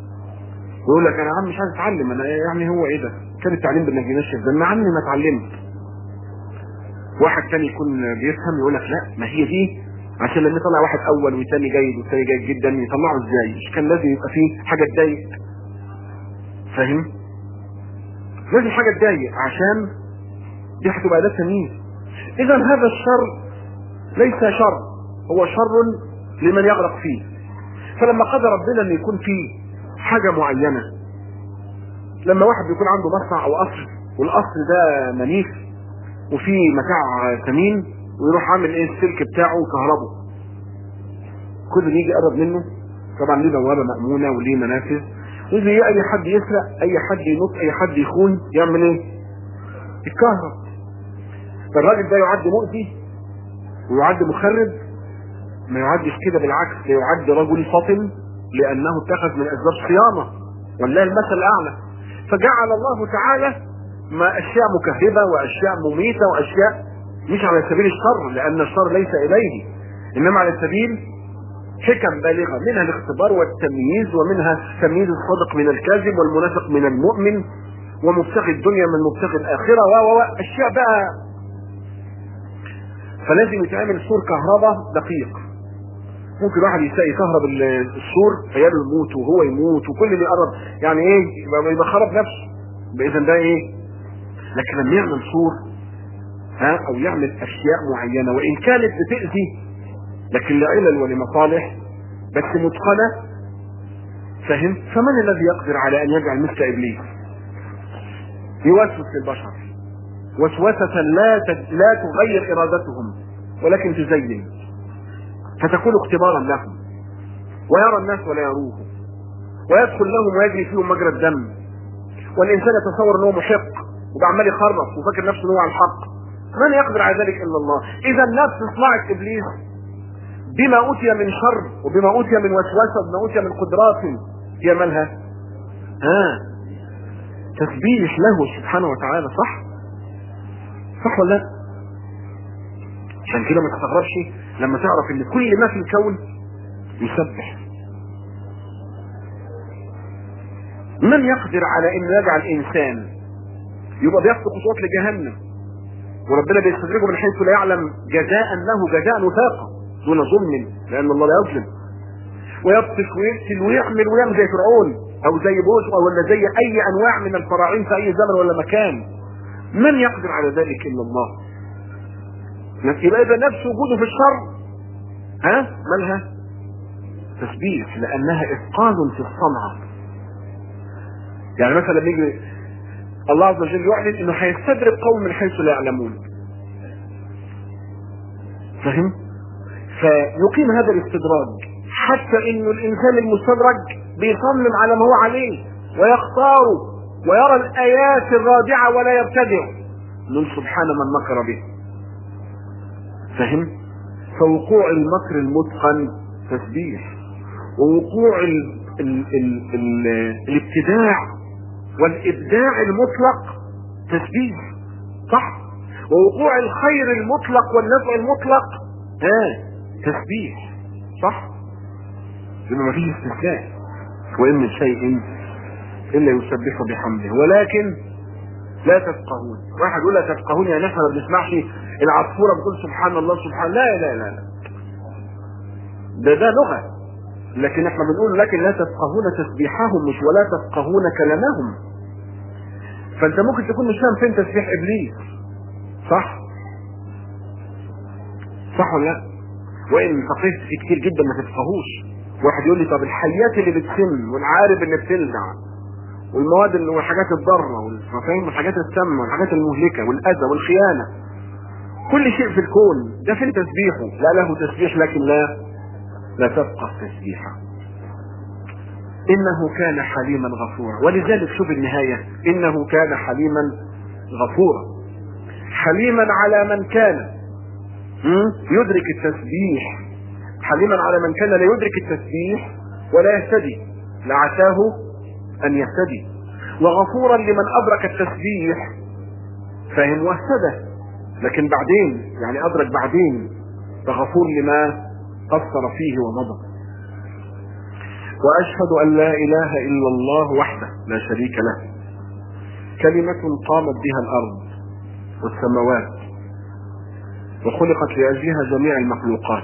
يقول لك انا يا عم مش عايز اتعلم انا يعني هو ايه ده كان التعليم بالنجيناش ده مع اني ما اتعلمت واحد تاني يكون بيفهم يقول لك لا ما هي دي عشان لما يطلع واحد اول والتاني جيد والتاني جيد جدا يطلعه ازاي مش كان لازم يبقى فيه حاجه تضايق فاهم لازم حاجه تضايق عشان دي هتبقى ده تمييز اذا هذا الشر ليس شر هو شر لمن يغرق فيه فلما قدر ربنا ان يكون فيه حاجه معينه لما واحد بيكون عنده مصنع او قصر والقصر ده منيف وفيه متاع ثمين ويروح عامل ايه السلك بتاعه وكهربه كل اللي يجي يقرب منه طبعا ليه بوابه مامونه وليه منافذ ويجي اي حد يسرق اي حد ينط اي حد يخون يعمل ايه يتكهرب فالراجل ده يعد مؤذي ويعد مخرب ما يعدش كده بالعكس ده يعد رجل فطن لانه اتخذ من اسباب صيانه ولله المثل الاعلى فجعل الله تعالى ما اشياء مكهربه واشياء مميته واشياء مش على سبيل الشر لان الشر ليس اليه انما على سبيل حكم بالغه منها الاختبار والتمييز ومنها تمييز الصادق من الكاذب والمنافق من المؤمن ومبتغي الدنيا من مبتغي الاخره و و اشياء بقى فلازم يتعمل سور كهرباء دقيق ممكن واحد يكهرب السور فياله يموت وهو يموت وكل اللي يقرب يعني ايه يبقى, يبقى خرب نفسه باذن ده ايه لكن لما يعمل سور ها او يعمل اشياء معينه وان كانت بتاذي لكن لعلل ولمصالح بس متقنه فهم فمن الذي يقدر على ان يجعل مثل ابليس يوسوس للبشر وسوسه لا تج... لا تغير ارادتهم ولكن تزين فتكون اختبارا لهم ويرى الناس ولا يروه ويدخل لهم ويجري فيهم مجرى الدم والانسان يتصور انه محق وبعمال يخرف وفاكر نفسه انه على الحق من يقدر على ذلك الا الله اذا نفس صناعه ابليس بما اوتي من شر وبما اوتي من وسوسه وبما اوتي من قدرات هي مالها ها تسبيح له سبحانه وتعالى صح صح ولا لا عشان كده ما تستغربش لما تعرف ان كل ما في الكون يسبح من يقدر على ان يجعل انسان يبقى بيخطو خطوات لجهنم وربنا بيستدرجه من حيث لا يعلم جزاء له جزاء وثاقه دون ظلم لان الله لا يظلم ويبطش ويقتل ويعمل ويعمل زي فرعون او زي بوش او ولا زي اي انواع من الفراعين في اي زمن ولا مكان من يقدر على ذلك الا الله يبقى اذا نفس وجوده في الشر ها مالها تسبيح لانها اتقان في الصنعه يعني مثلا بيجي الله عز وجل يعلن انه هيستدرك قوم من حيث لا يعلمون فهم فيقيم هذا الاستدراج حتى انه الانسان المستدرج بيصمم على ما هو عليه ويختاره ويرى الايات الرادعه ولا يبتدع من سبحان من مكر به فهم فوقوع المكر المتقن تسبيح ووقوع ال ال ال ال الابتداع والابداع المطلق تسبيح صح ووقوع الخير المطلق والنفع المطلق ها تسبيح صح لما ما فيش استثناء وان من شيء الا يسبح بحمده ولكن لا تفقهون واحد يقول لا تفقهون يعني احنا ما بنسمعش العصفوره بتقول سبحان الله سبحان لا لا لا لا ده ده لغه لكن احنا بنقول لكن لا تفقهون تسبيحهم مش ولا تفقهون كلامهم فانت ممكن تكون مش فاهم فين تسبيح ابليس صح صح ولا لا وان فقهت في كتير جدا ما تفقهوش واحد يقول لي طب الحيات اللي بتسم والعارب اللي بتلدع والمواد اللي والحاجات الضاره والفاهم والحاجات السامه والحاجات المهلكه والاذى والخيانه كل شيء في الكون ده فين تسبيحه لا له تسبيح لكن لا لا تفقه تسبيحه انه كان حليما غفورا ولذلك شوف النهايه انه كان حليما غفورا حليما على من كان يدرك التسبيح حليما على من كان لا يدرك التسبيح ولا يهتدي لعساه ان يهتدي وغفورا لمن ادرك التسبيح فهم واهتدى لكن بعدين يعني ادرك بعدين فغفور لما قصر فيه ومضى واشهد ان لا اله الا الله وحده لا شريك له كلمة قامت بها الارض والسماوات وخلقت لاجلها جميع المخلوقات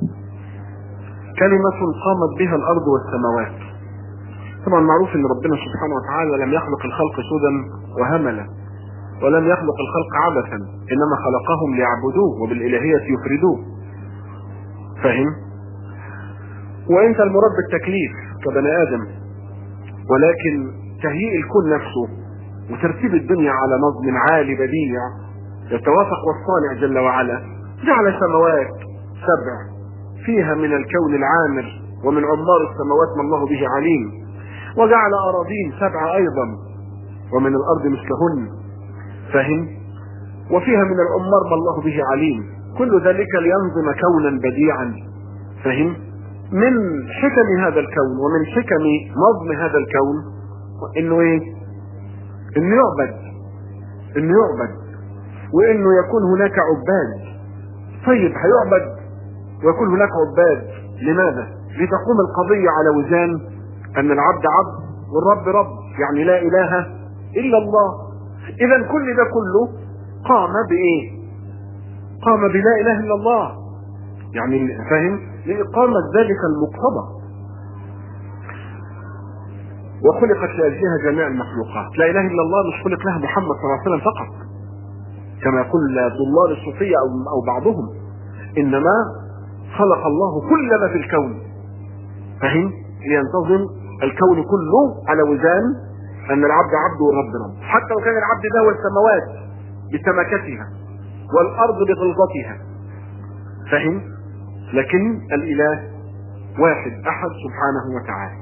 كلمة قامت بها الارض والسماوات طبعا معروف ان ربنا سبحانه وتعالى لم يخلق الخلق سدى وهملا ولم يخلق الخلق عبثا انما خلقهم ليعبدوه وبالالهية يفردوه فهم وانت المراد بالتكليف كبني ادم ولكن تهيئ الكون نفسه وترتيب الدنيا على نظم عالي بديع يتوافق والصانع جل وعلا جعل سماوات سبع فيها من الكون العامر ومن عمار السماوات ما الله به عليم وجعل اراضين سبع ايضا ومن الارض مثلهن فهم وفيها من العمار ما الله به عليم كل ذلك لينظم كونا بديعا فهم من حكم هذا الكون ومن حكم نظم هذا الكون انه ايه انه يعبد انه يعبد وانه يكون هناك عباد طيب هيعبد ويكون هناك عباد لماذا لتقوم القضية على وزان ان العبد عبد والرب رب يعني لا اله الا الله اذا كل ده كله قام بايه قام بلا اله الا الله يعني فاهم لإقامة ذلك المقتضى وخلقت لأجلها جميع المخلوقات لا إله إلا الله مش خلق لها محمد صلى الله عليه وسلم فقط كما يقول ضلال الصوفية أو, أو بعضهم إنما خلق الله كل ما في الكون فهم لينتظم الكون كله على وزان أن العبد عبد والرب رب حتى لو كان العبد ده هو السماوات بسمكتها والأرض بغلظتها فهم لكن الاله واحد احد سبحانه وتعالى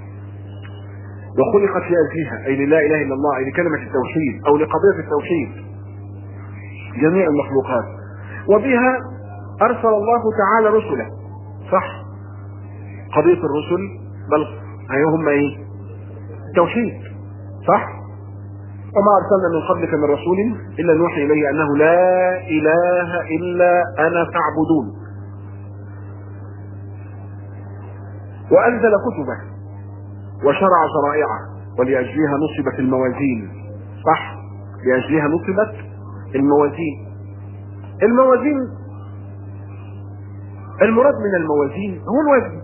وخلقت لاجلها اي للا اله الا الله اي لكلمه التوحيد او لقضيه التوحيد جميع المخلوقات وبها ارسل الله تعالى رسله صح قضيه الرسل بل هي هم ايه توحيد صح وما ارسلنا من قبلك من رسول الا نوحي اليه انه لا اله الا انا فاعبدون وانزل كتبه وشرع شرائعه ولاجلها نصبت الموازين صح لاجلها نصبت الموازين الموازين المراد من الموازين هو الوزن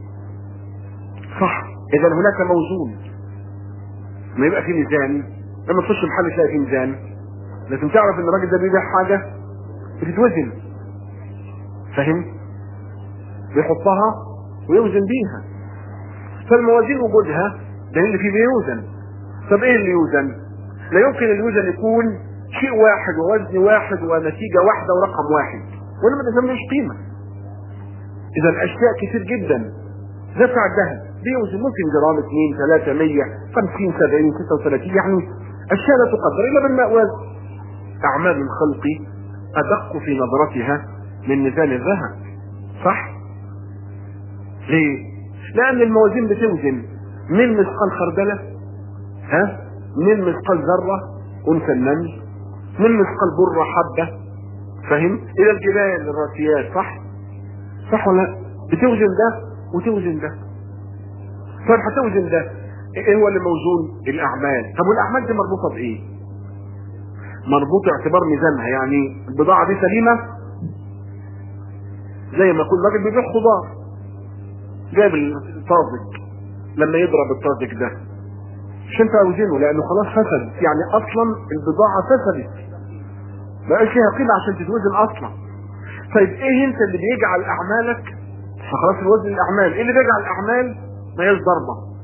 صح اذا هناك موزون ما يبقى في ميزان لما تخش محل تلاقي في ميزان لازم تعرف ان الراجل ده بيبيع حاجه بتتوزن فاهم بيحطها ويوزن بيها فالموازين وجودها دليل فيه بيوزن طب ايه اللي يوزن لا يمكن اليوزن يكون شيء واحد ووزن واحد ونتيجة واحدة ورقم واحد ولا ما تسميش قيمة اذا اشياء كتير جدا دفع الذهب بيوزن ممكن جرام 2 3 100 50 70 36 يعني اشياء لا تقدر الا بالمأواز اعمال الخلق ادق في نظرتها من ميزان الذهب صح ليه لان الموازين بتوزن من مثقال خردله ها من مثقال ذره انثى النمل من مثقال بره حبه فاهم الى الجبال الراسيات صح صح ولا لا بتوزن ده وتوزن ده طيب هتوزن ده ايه هو اللي موزون الاعمال طب والاعمال دي مربوطه بايه مربوطه اعتبار ميزانها يعني البضاعه دي سليمه زي ما يكون راجل بيبيع خضار جايب الطازج لما يضرب الطازج ده مش انت اوزنه لانه خلاص فسد يعني اصلا البضاعه فسدت ما بقاش ليها قيمه عشان تتوزن اصلا طيب ايه انت اللي بيجعل اعمالك فخلاص الوزن الاعمال ايه اللي بيجعل الاعمال ما هيش ضربه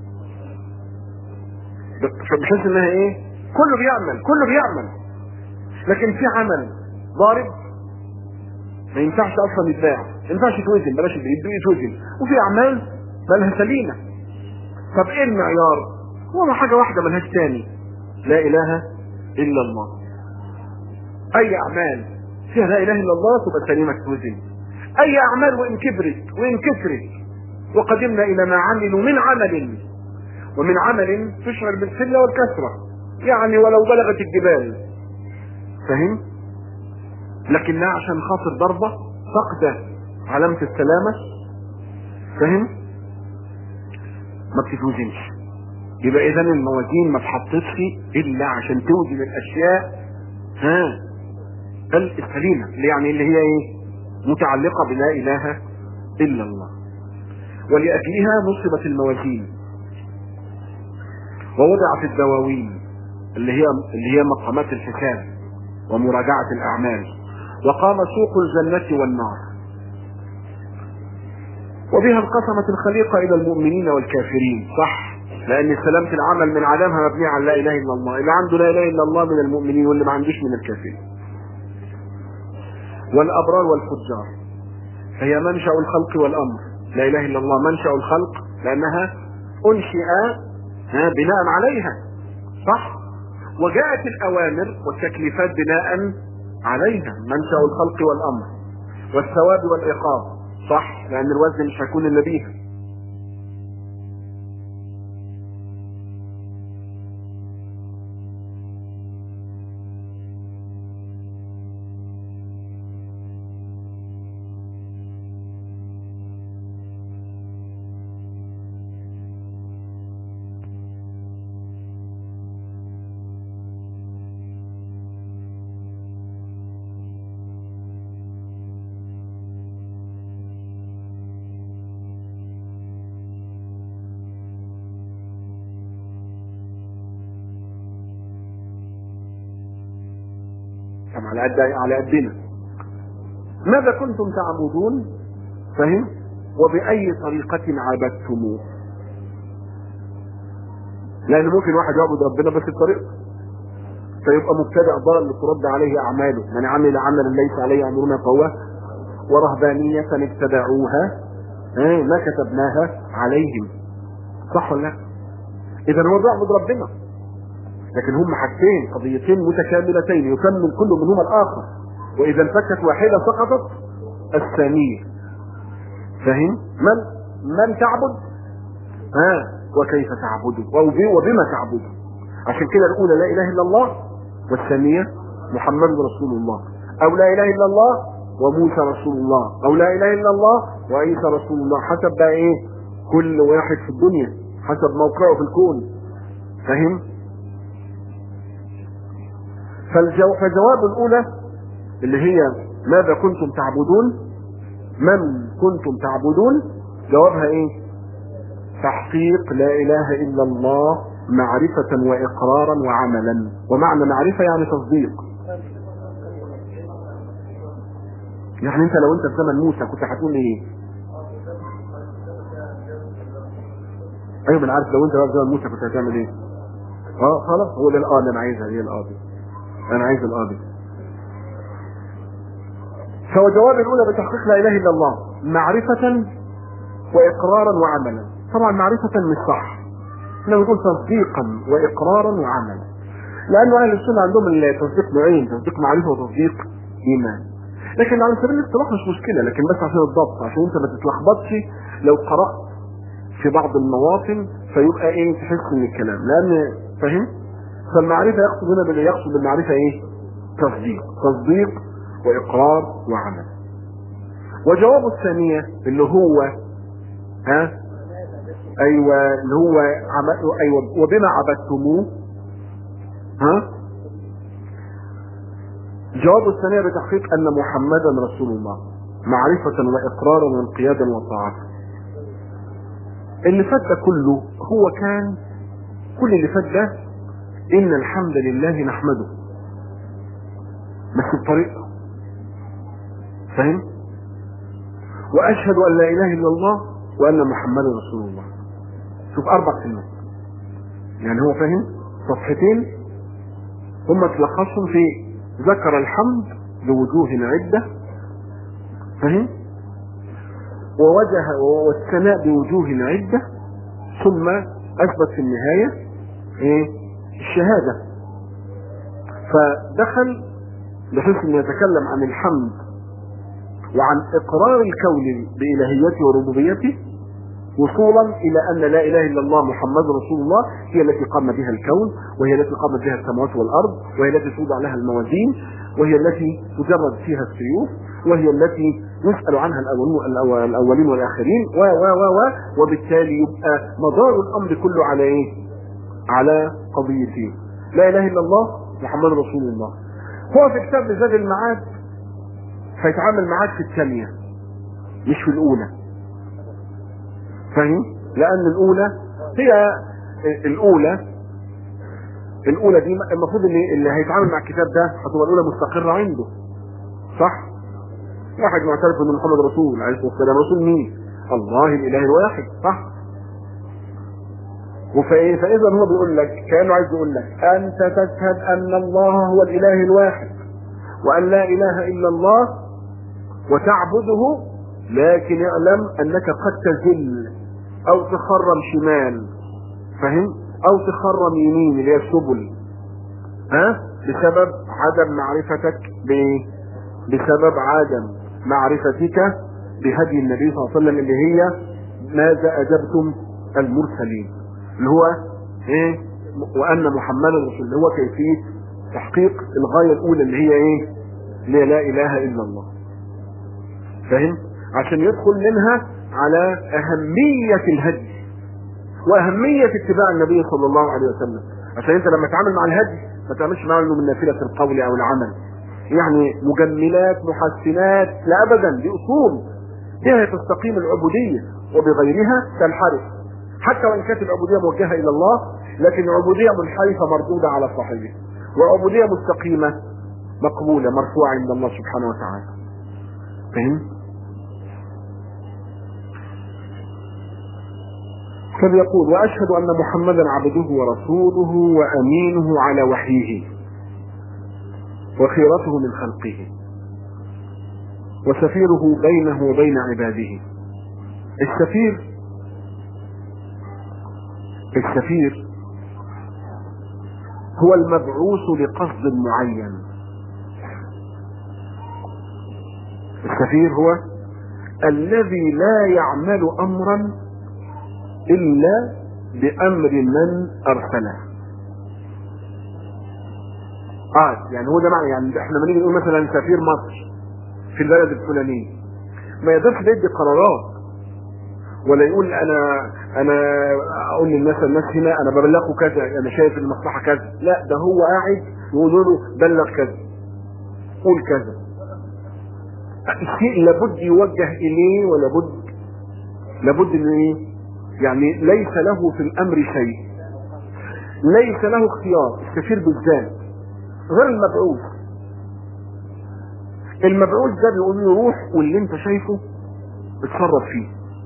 بحيث انها ايه كله بيعمل كله بيعمل لكن في عمل ضارب ما ينفعش اصلا يتباع ما ينفعش يتوزن بلاش يتوزن وفي اعمال مالها سليمه طب ايه المعيار هو حاجه واحده ملهاش تاني لا اله الا الله اي اعمال فيها لا اله الا الله تبقى سليمه توزن اي اعمال وان كبرت وان كثرت وقدمنا الى ما عملوا من عمل ومن عمل تشعر بالقله والكثره يعني ولو بلغت الجبال فهم لكنها عشان خاطر ضربه فقد علامه السلامه فهم ما بتتوزنش يبقى اذا الموازين ما اتحطتش الا عشان توزن الاشياء ها السليمه اللي يعني اللي هي ايه متعلقه بلا اله الا الله ولاجلها نصبت الموازين ووضعت الدواوين اللي هي اللي هي مقامات الحساب ومراجعه الاعمال وقام سوق الجنه والنار وبها انقسمت الخليقه الى المؤمنين والكافرين صح لان سلامه العمل من عدمها مبنيه على لا اله الا الله اللي عنده لا اله الا الله من المؤمنين واللي ما عندوش من الكافرين والابرار والفجار فهي منشا الخلق والامر لا اله الا الله منشا الخلق لانها انشئ ها بناء عليها صح وجاءت الاوامر والتكليفات بناء عليها منشا الخلق والامر والثواب والعقاب صح لان الوزن مش هيكون الا بيها طبعا على قد على قدنا ماذا كنتم تعبدون فهم وبأي طريقة عبدتموه لأن ممكن واحد يعبد ربنا بس بطريقته فيبقى مبتدع ضرر لترد عليه أعماله من عمل عملا ليس عليه أمرنا فهو ورهبانية ابتدعوها ها، ما كتبناها عليهم صح ولا لا؟ إذا هو بيعبد ربنا لكن هم حاجتين قضيتين متكاملتين يكمل كل منهما الاخر واذا انفكت واحده سقطت الثانيه فهم من من تعبد ها وكيف تعبده وب- وبما تعبده عشان كده الاولى لا اله الا الله والثانيه محمد رسول الله او لا اله الا الله وموسى رسول الله او لا اله الا الله وعيسى رسول الله حسب بقى ايه كل واحد في الدنيا حسب موقعه في الكون فهم فالجو... فجواب الأولى اللي هي ماذا كنتم تعبدون من كنتم تعبدون جوابها ايه تحقيق لا إله إلا الله معرفة وإقرارا وعملا ومعنى معرفة يعني تصديق يعني انت لو انت في زمن موسى كنت هتقول ايه ايوه انا عارف لو انت بقى في زمن موسى كنت هتعمل ايه اه خلاص هو ده القاضي انا عايزها هي القاضي انا عايز القاضي فهو جواب الاولى بتحقيق لا اله الا الله معرفة واقرارا وعملا طبعا معرفة مش صح احنا بنقول تصديقا واقرارا وعملا لانه اهل السنة عندهم التصديق نوعين تصديق معرفة وتصديق ايمان لكن على سبيل الاصطلاح مش مشكلة لكن بس عشان الضبط عشان انت ما تتلخبطش لو قرأت في بعض المواطن فيبقى ايه تحس من الكلام لان فاهم فالمعرفة يقصد هنا باللي يقصد بالمعرفة ايه تصديق تصديق واقرار وعمل وجواب الثانية اللي هو ها ايوه اللي هو عمل ايوه وبما عبدتموه ها جواب الثانية بتحقيق ان محمدا رسول الله معرفة واقرارا وانقيادا وطاعة اللي فات ده كله هو كان كل اللي فات ده ان الحمد لله نحمده بس بطريقه فاهم واشهد ان لا اله الا الله وان محمدا رسول الله شوف اربع كلمات يعني هو فاهم صفحتين هم تلخصهم في ذكر الحمد لوجوه عده فاهم ووجه والثناء بوجوه عده ثم اثبت في النهايه ايه الشهادة فدخل بحيث انه يتكلم عن الحمد وعن اقرار الكون بإلهيته وربوبيته وصولا الى ان لا اله الا الله محمد رسول الله هي التي قام بها الكون وهي التي قامت بها السماوات والارض وهي التي توضع لها الموازين وهي التي تجرد فيها السيوف وهي التي يسأل عنها الأولون الأولين والآخرين و و و و وبالتالي يبقى مدار الأمر كله على إيه؟ على قضيتين لا إله إلا الله محمد رسول الله هو في كتاب زاد المعاد هيتعامل معاك في الثانية مش في الأولى فاهم؟ لأن الأولى هي الأولى الأولى دي المفروض اللي, اللي هيتعامل مع الكتاب ده هتبقى الأولى مستقرة عنده صح؟ واحد معترف ان محمد رسول عليه الصلاه والسلام رسول مين؟ الله الاله الواحد صح؟ وفايه فاذا هو بيقول لك كانه عايز يقول لك انت تشهد ان الله هو الاله الواحد وان لا اله الا الله وتعبده لكن اعلم انك قد تزل او تخرم شمال فاهم؟ او تخرم يمين اللي هي السبل ها؟ بسبب عدم معرفتك بايه؟ بسبب عدم معرفتك بهدي النبي صلى الله عليه وسلم اللي هي ماذا اجبتم المرسلين اللي هو ايه وان محمدا رسول اللي هو كيفيه تحقيق الغايه الاولى اللي هي ايه اللي هي لا اله الا الله فاهم عشان يدخل منها على اهميه الهدي واهميه اتباع النبي صلى الله عليه وسلم عشان انت لما تتعامل مع الهدي ما تعملش معه انه من نافله القول او العمل يعني مجملات محسنات لا ابدا دي اصول بها تستقيم العبوديه وبغيرها تنحرف حتى وان كانت العبوديه موجهه الى الله لكن عبوديه منحرفه مردوده على صاحبها وعبوديه مستقيمه مقبوله مرفوعه عند الله سبحانه وتعالى فهم فبيقول واشهد ان محمدا عبده ورسوله وامينه على وحيه وخيرته من خلقه وسفيره بينه وبين عباده السفير السفير هو المبعوث لقصد معين السفير هو الذي لا يعمل امرا الا بامر من ارسله اه يعني هو ده معنى يعني احنا لما نيجي نقول مثلا سفير مصر في البلد الفلانيه ما يقدرش يدي قرارات ولا يقول انا انا اقول للناس الناس هنا انا ببلغكم كذا انا شايف المصلحه كذا لا ده هو قاعد يقول له بلغ كذا قول كذا الشيء لابد يوجه اليه ولابد لابد ان ايه يعني ليس له في الامر شيء ليس له اختيار السفير بالذات غير المبعوث المبعوث ده بيقول له روح واللي انت شايفه اتصرف فيه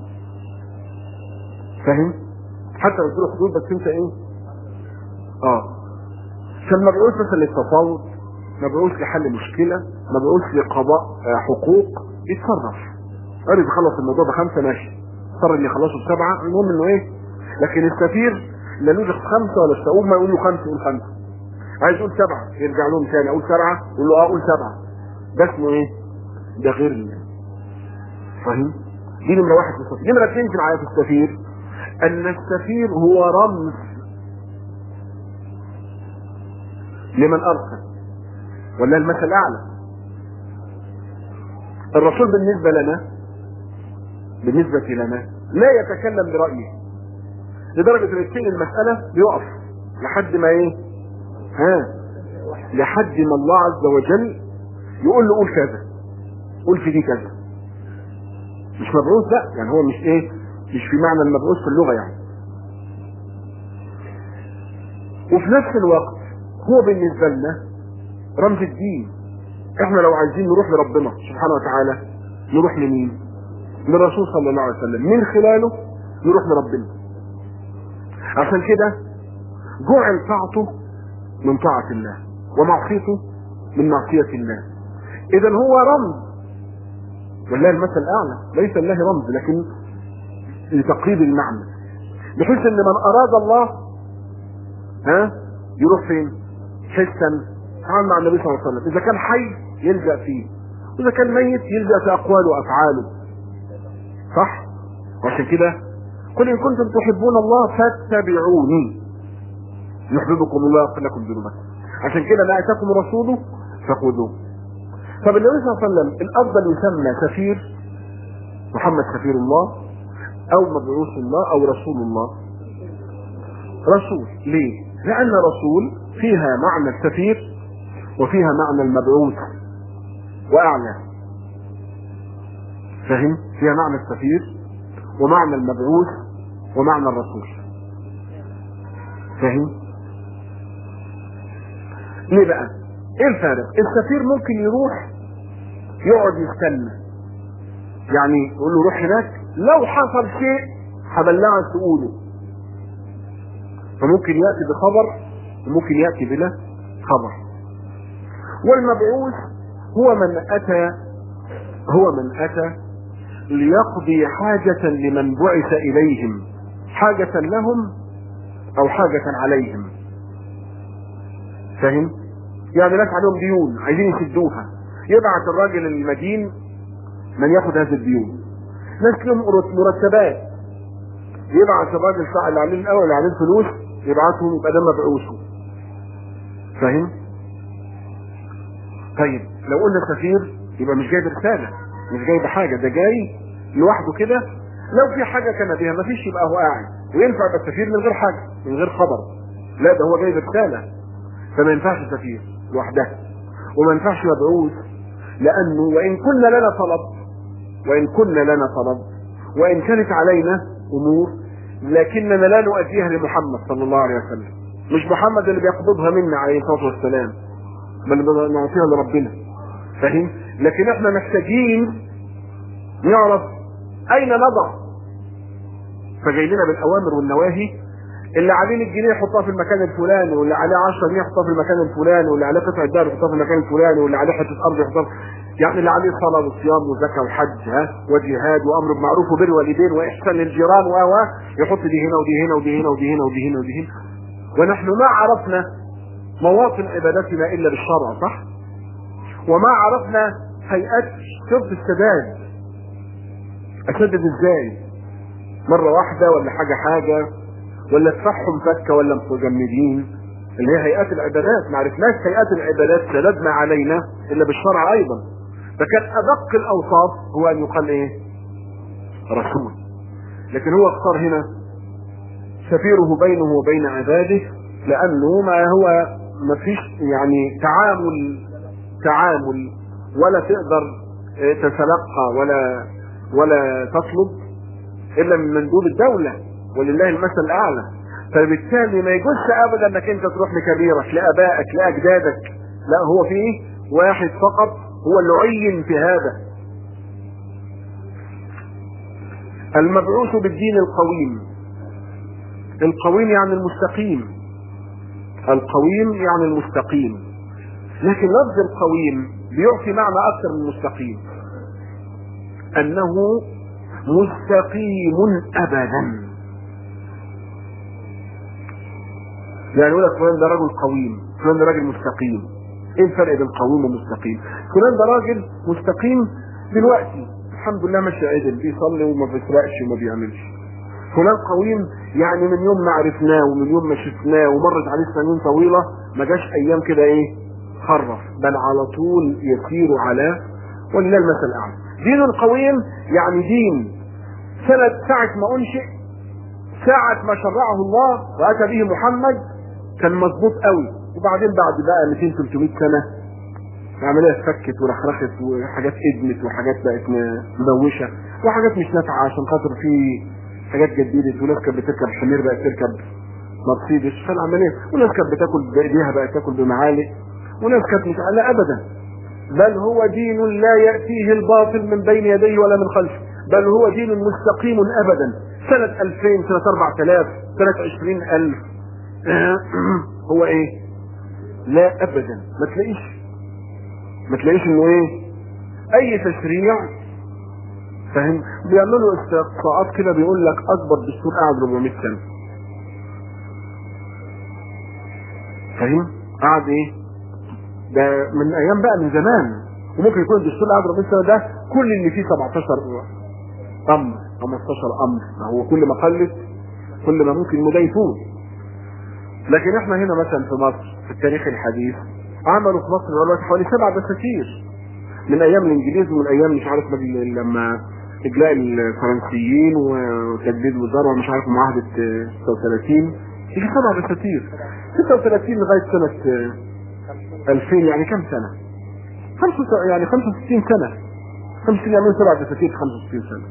فاهم حتى لو تقول حدود بس انت ايه اه فالمبعوث مثلا للتفاوض مبعوث لحل مشكلة مبعوث لقضاء آه حقوق يتصرف عرف يخلص الموضوع بخمسة ماشي اضطر ان يخلصه بسبعة المهم انه ايه لكن السفير لا نوجد خمسة ولا الشعوب ما يقول له خمسة يقول خمسة عايز يقول سبعة يرجع لهم تاني اقول سبعة يقول له اه قول سبعة ده اسمه ايه ده غير الله فاهم دي نمرة واحد في السفير نمرة اثنين في معايا في السفير ان السفير هو رمز لمن ارسل ولا المثل الاعلى الرسول بالنسبة لنا بالنسبة لنا لا يتكلم برأيه لدرجة ان السن المسألة بيقف لحد ما ايه ها لحد ما الله عز وجل يقول له قول كذا قول في دي كذا مش مبعوث لا يعني هو مش ايه مش في معنى المبعوث في اللغة يعني وفي نفس الوقت هو بالنسبة لنا رمز الدين احنا لو عايزين نروح لربنا سبحانه وتعالى نروح لمين للرسول صلى الله عليه وسلم من خلاله نروح لربنا عشان كده جعل طاعته من طاعة الله ومعصيته من معصية الله اذا هو رمز والله المثل الاعلى ليس الله رمز لكن لتقريب المعنى بحيث ان من اراد الله ها يروح فين حسا تعامل مع النبي صلى الله عليه وسلم اذا كان حي يلجا فيه واذا كان ميت يلجا في اقواله وافعاله صح وعشان كده قل ان كنتم تحبون الله فاتبعوني يحببكم الله ويغفر لكم ذنوبكم عشان كده ما اتاكم رسوله فخذوه طب النبي صلى الله عليه وسلم الافضل يسمى سفير محمد سفير الله او مبعوث الله او رسول الله رسول ليه لان رسول فيها معنى السفير وفيها معنى المبعوث واعلى فهم فيها معنى السفير ومعنى المبعوث ومعنى الرسول فهم ليه بقى ايه الفارق السفير ممكن يروح يقعد يستنى يعني يقول له روح هناك لو حصل شيء هبلغك تقوله فممكن ياتي بخبر وممكن ياتي بلا خبر والمبعوث هو من اتى هو من اتى ليقضي حاجة لمن بعث إليهم حاجة لهم أو حاجة عليهم فاهم؟ يعني ناس عليهم ديون عايزين يسدوها يبعت الراجل المدين من ياخد هذه الديون ناس لهم مرتبات يبعت الراجل بتاع اللي عليه الاول اللي عليه الفلوس يبعتهم يبقى ده مبعوثه فاهم؟ طيب لو قلنا سفير يبقى مش جاي برساله مش جاي بحاجه ده جاي لوحده كده لو في حاجه كان بيها مفيش يبقى هو قاعد وينفع يبقى سفير من غير حاجه من غير خبر لا ده هو جاي برساله فما ينفعش سفير لوحدها وما ينفعش مبعوث لانه وان كنا لنا طلب وان كنا لنا طلب وان كانت علينا امور لكننا لا نؤديها لمحمد صلى الله عليه وسلم مش محمد اللي بيقبضها منا عليه الصلاه والسلام بل نعطيها لربنا فاهم لكن احنا محتاجين نعرف اين نضع فجاي لنا بالاوامر والنواهي اللي عليه 100 جنيه يحطها في المكان الفلاني واللي عليه 10 جنيه يحطها في المكان الفلاني واللي عليه قطعه دهب يحطها في المكان الفلاني واللي عليه حته ارض يحطها يعني اللي عليه صلاه وصيام وزكاه وحج ها وجهاد وامر بالمعروف وبر والدين واحسان للجيران و يحط دي هنا ودي هنا ودي هنا ودي هنا ودي هنا ودي هنا ونحن ما عرفنا مواطن عبادتنا الا بالشرع صح؟ وما عرفنا هيئات شرط السداد اسدد ازاي؟ مره واحده ولا حاجه حاجه ولا ادفعهم فكه ولا مجمدين اللي هي هيئات العبادات ما عرفناش هيئات العبادات سندنا علينا الا بالشرع ايضا فكان ادق الاوصاف هو ان يقال ايه رسول لكن هو اختار هنا سفيره بينه وبين عباده لانه ما هو ما فيش يعني تعامل تعامل ولا تقدر تتلقى ولا ولا تطلب الا من مندوب الدوله ولله المثل الاعلى فبالتالي ما يجوزش ابدا انك انت تروح لكبيرك لابائك لاجدادك لا هو فيه واحد فقط هو اللي عين في هذا المبعوث بالدين القويم القويم يعني المستقيم القويم يعني المستقيم لكن لفظ القويم بيعطي معنى اكثر من المستقيم انه مستقيم ابدا يعني يقول لك فلان ده رجل قويم فلان ده راجل مستقيم ايه الفرق بين قويم ومستقيم فلان ده راجل مستقيم دلوقتي الحمد لله ماشي عدل بيصلي وما بيسرقش وما بيعملش فلان قويم يعني من يوم ما عرفناه ومن يوم ما شفناه ومرت عليه سنين طويله ما جاش ايام كده ايه خرف بل على طول يسير على ولله المثل الاعلى دين قويم يعني دين سنة ساعة ما انشئ ساعة ما شرعه الله واتى به محمد كان مظبوط قوي وبعدين بعد بقى 200 300 سنه العمليه اتفكت ورخرخت وحاجات ادمت وحاجات بقت مدوشه وحاجات مش نافعه عشان خاطر في حاجات جديدة وناس كانت بتركب حمير بقت تركب مرسيدس فالعمليه وناس كانت بتاكل بايديها بقت تاكل بمعالق وناس كانت مش لا ابدا بل هو دين لا ياتيه الباطل من بين يديه ولا من خلفه بل هو دين مستقيم ابدا سنه 2000 سنه 4000 سنه 20000 هو ايه لا ابدا ما تلاقيش ما تلاقيش انه ايه اي تشريع فاهم بيعملوا استقصاءات كده بيقول لك اكبر دستور قاعد 400 سنه فاهم قعد ايه ده من ايام بقى من زمان وممكن يكون الدستور قاعد 400 سنه ده كل اللي فيه 17 امر 15 امر ما هو كل ما قلت كل ما ممكن مده يفوت لكن احنا هنا مثلا في مصر في التاريخ الحديث عملوا في مصر دلوقتي حوالي سبع دساتير من ايام الانجليز ومن ايام مش عارف مجل- لما اجلاء الفرنسيين وتجديد وزاره ومش عارف معاهده آه، 36 يجي سبع دساتير 36 لغايه سنه آه، 2000 يعني كم سنه؟ خمسة يعني 65 سنه 65 يعني سبع دساتير في 65 سنه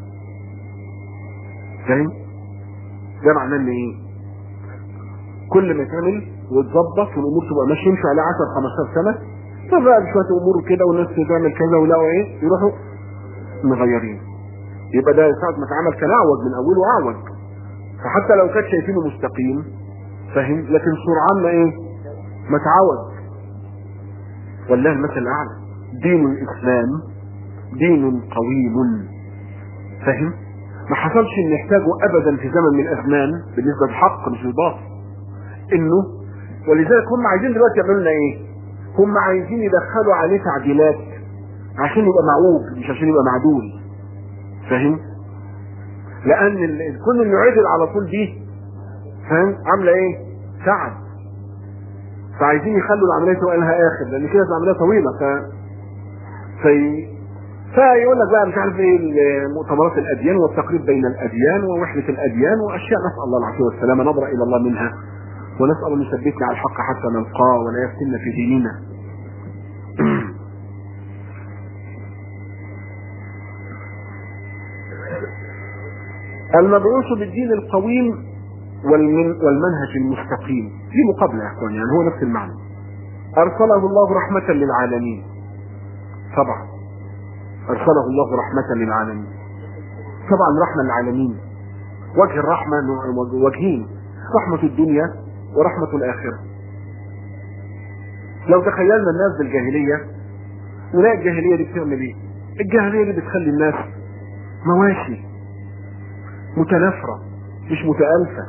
فاهم؟ ده معناه ان ايه؟ كل ما يتعمل ويتظبط والامور تبقى ماشيه يمشي عليها 10 15 سنه طب بقى بشويه امور كده والناس تعمل كذا ويلاقوا ايه يروحوا مغيرين يبقى ده ساعة ما اتعمل كان اعوج من اوله اعوج فحتى لو كانت شايفينه مستقيم فاهم لكن سرعان ما ايه ما اتعوج والله المثل الاعلى دين الاسلام دين قويم فاهم ما حصلش ان يحتاجه ابدا في زمن من الازمان بالنسبه للحق مش للباطل انه ولذلك هم عايزين دلوقتي يعملوا لنا ايه هم عايزين يدخلوا عليه تعديلات عشان يبقى معوج مش عشان يبقى معدول فاهم لان ال- كل اللي يعدل على طول دي فاهم عامله ايه تعب فعايزين يخلوا العمليه تبقى لها اخر لان كده العمليه طويله ف في فيقول لك بقى مش عارف ايه مؤتمرات الاديان والتقريب بين الاديان ووحده الاديان واشياء نسال الله العافيه والسلامه نبرا الى الله منها ونسال ان يثبتنا على الحق حتى نلقاه ولا يفتنا في ديننا المبعوث بالدين القويم والمن والمنهج المستقيم في مقابلة يا اخوان يعني هو نفس المعنى ارسله الله رحمة للعالمين طبعا ارسله الله رحمة للعالمين طبعا رحمة للعالمين وجه الرحمة نوع- وجهين رحمة الدنيا ورحمة الآخرة لو تخيلنا الناس بالجاهلية نلاقي الجاهلية دي بتعمل ايه؟ الجاهلية دي بتخلي الناس مواشي متنافرة مش متآلفة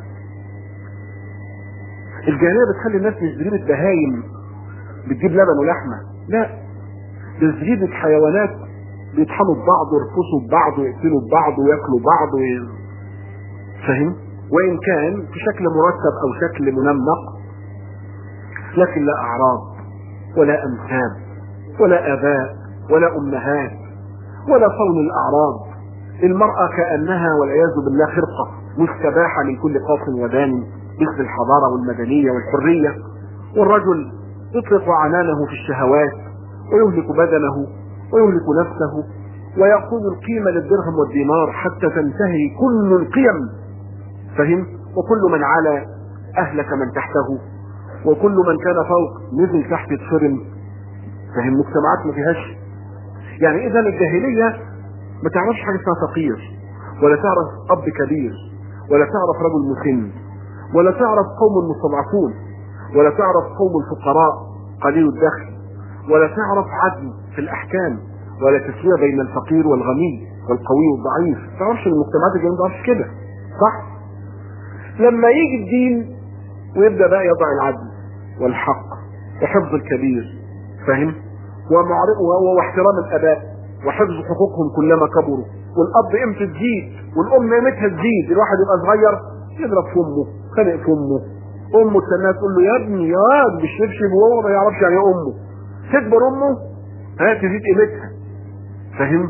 الجاهلية بتخلي الناس مش زريبة بهايم بتجيب لبن ولحمة لا ده زريبة حيوانات بيطحنوا ببعض ويرقصوا ببعض ويقتلوا ببعض وياكلوا بعض وي... فاهم؟ وإن كان في شكل مرتب أو شكل منمق لكن لا أعراض ولا أنساب ولا آباء ولا أمهات ولا صون الأعراض المرأة كأنها والعياذ بالله خرقة مستباحة من كل قاص ودان مثل الحضارة والمدنية والحرية والرجل يطلق عنانه في الشهوات ويهلك بدنه ويهلك نفسه ويأخذ القيمة للدرهم والدينار حتى تنتهي كل القيم فهم وكل من على أهلك من تحته وكل من كان فوق نزل تحت الفرن فهم مجتمعات ما فيهاش يعني إذا الجاهلية ما تعرفش حاجة اسمها فقير ولا تعرف أب كبير ولا تعرف رجل مسن ولا تعرف قوم مستضعفون ولا تعرف قوم الفقراء قليل الدخل ولا تعرف عدل في الأحكام ولا تسوية بين الفقير والغني والقوي والضعيف ما تعرفش المجتمعات الجاهلية ما تعرفش كده صح لما يجي الدين ويبدأ بقى يضع العدل والحق وحفظ الكبير فاهم ومعرف واحترام الاباء وحفظ حقوقهم كلما كبروا والاب قيمته تزيد والام قيمتها تزيد الواحد يبقى صغير يضرب في امه خانق في امه امه تستناه تقول له يا ابني يا واد بالشبشب وهو ما يعرفش يعني ايه امه تكبر امه ها تزيد قيمتها فاهم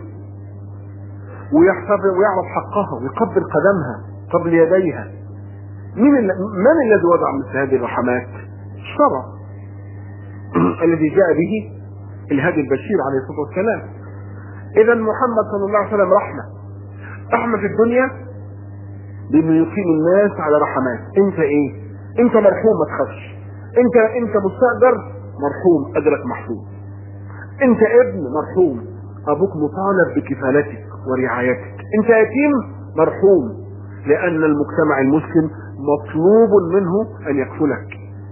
ويحفظ ويعرف حقها ويقبل قدمها قبل يديها مين ال... من الذي وضع مثل هذه الرحمات؟ الشرع الذي جاء به الهادي البشير عليه الصلاه والسلام. اذا محمد صلى الله عليه وسلم رحمه. رحمه في الدنيا بانه يقيم الناس على رحمات، انت ايه؟ انت مرحوم ما تخافش. انت انت مستاجر مرحوم اجرك محفوظ. انت ابن مرحوم ابوك مطالب بكفالتك ورعايتك. انت يتيم مرحوم لان المجتمع المسلم مطلوب منه ان يكفلك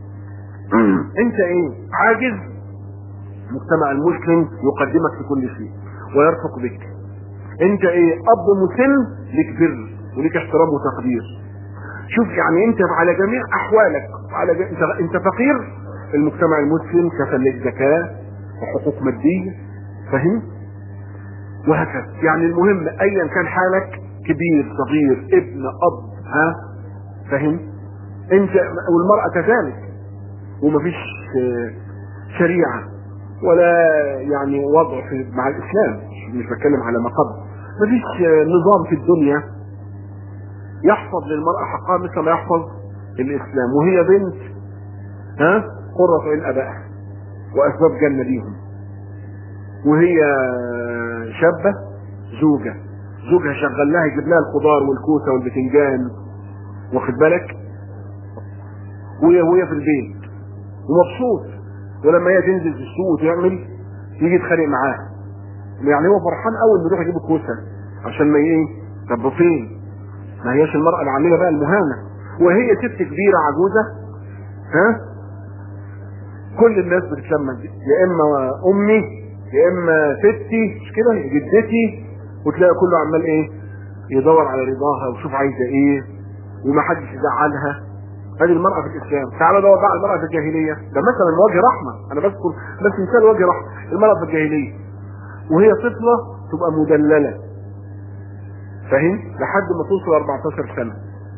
انت ايه عاجز المجتمع المسلم يقدمك في كل شيء ويرفق بك انت ايه اب مسن لك بر ولك احترام وتقدير شوف يعني انت على جميع احوالك على ج... انت انت فقير المجتمع المسلم كفل لك زكاه وحقوق ماديه فاهم وهكذا يعني المهم ايا كان حالك كبير صغير ابن اب ها فاهم انت والمرأة كذلك ومفيش آه، شريعة ولا يعني وضع في مع الاسلام مش بتكلم على ما قبل مفيش آه، نظام في الدنيا يحفظ للمرأة حقها مثل ما يحفظ الاسلام وهي بنت ها قرة عين ابائها واسباب جنة ليهم وهي شابة زوجة زوجها شغل لها يجيب لها الخضار والكوسة والبتنجان واخد بالك وهي وهي في البيت ومبسوط ولما هي تنزل في السوق وتعمل يجي يتخانق معاها يعني هو فرحان قوي انه يروح يجيب الكوسة عشان ما ايه طب فين ما هياش المرأة العاملة بقى المهانة وهي ست كبيرة عجوزة ها كل الناس بتتلمس دي يا اما امي يا اما ستي مش كده جدتي وتلاقي كله عمال ايه يدور على رضاها ويشوف عايزه ايه ومحدش يزعلها هذه المرأة في الإسلام تعالى دور بقى على المرأة في الجاهلية ده مثلا وجه رحمة أنا بذكر بس مثال وجه رحمة المرأة في الجاهلية وهي طفلة تبقى مدللة فاهم لحد ما توصل 14 سنة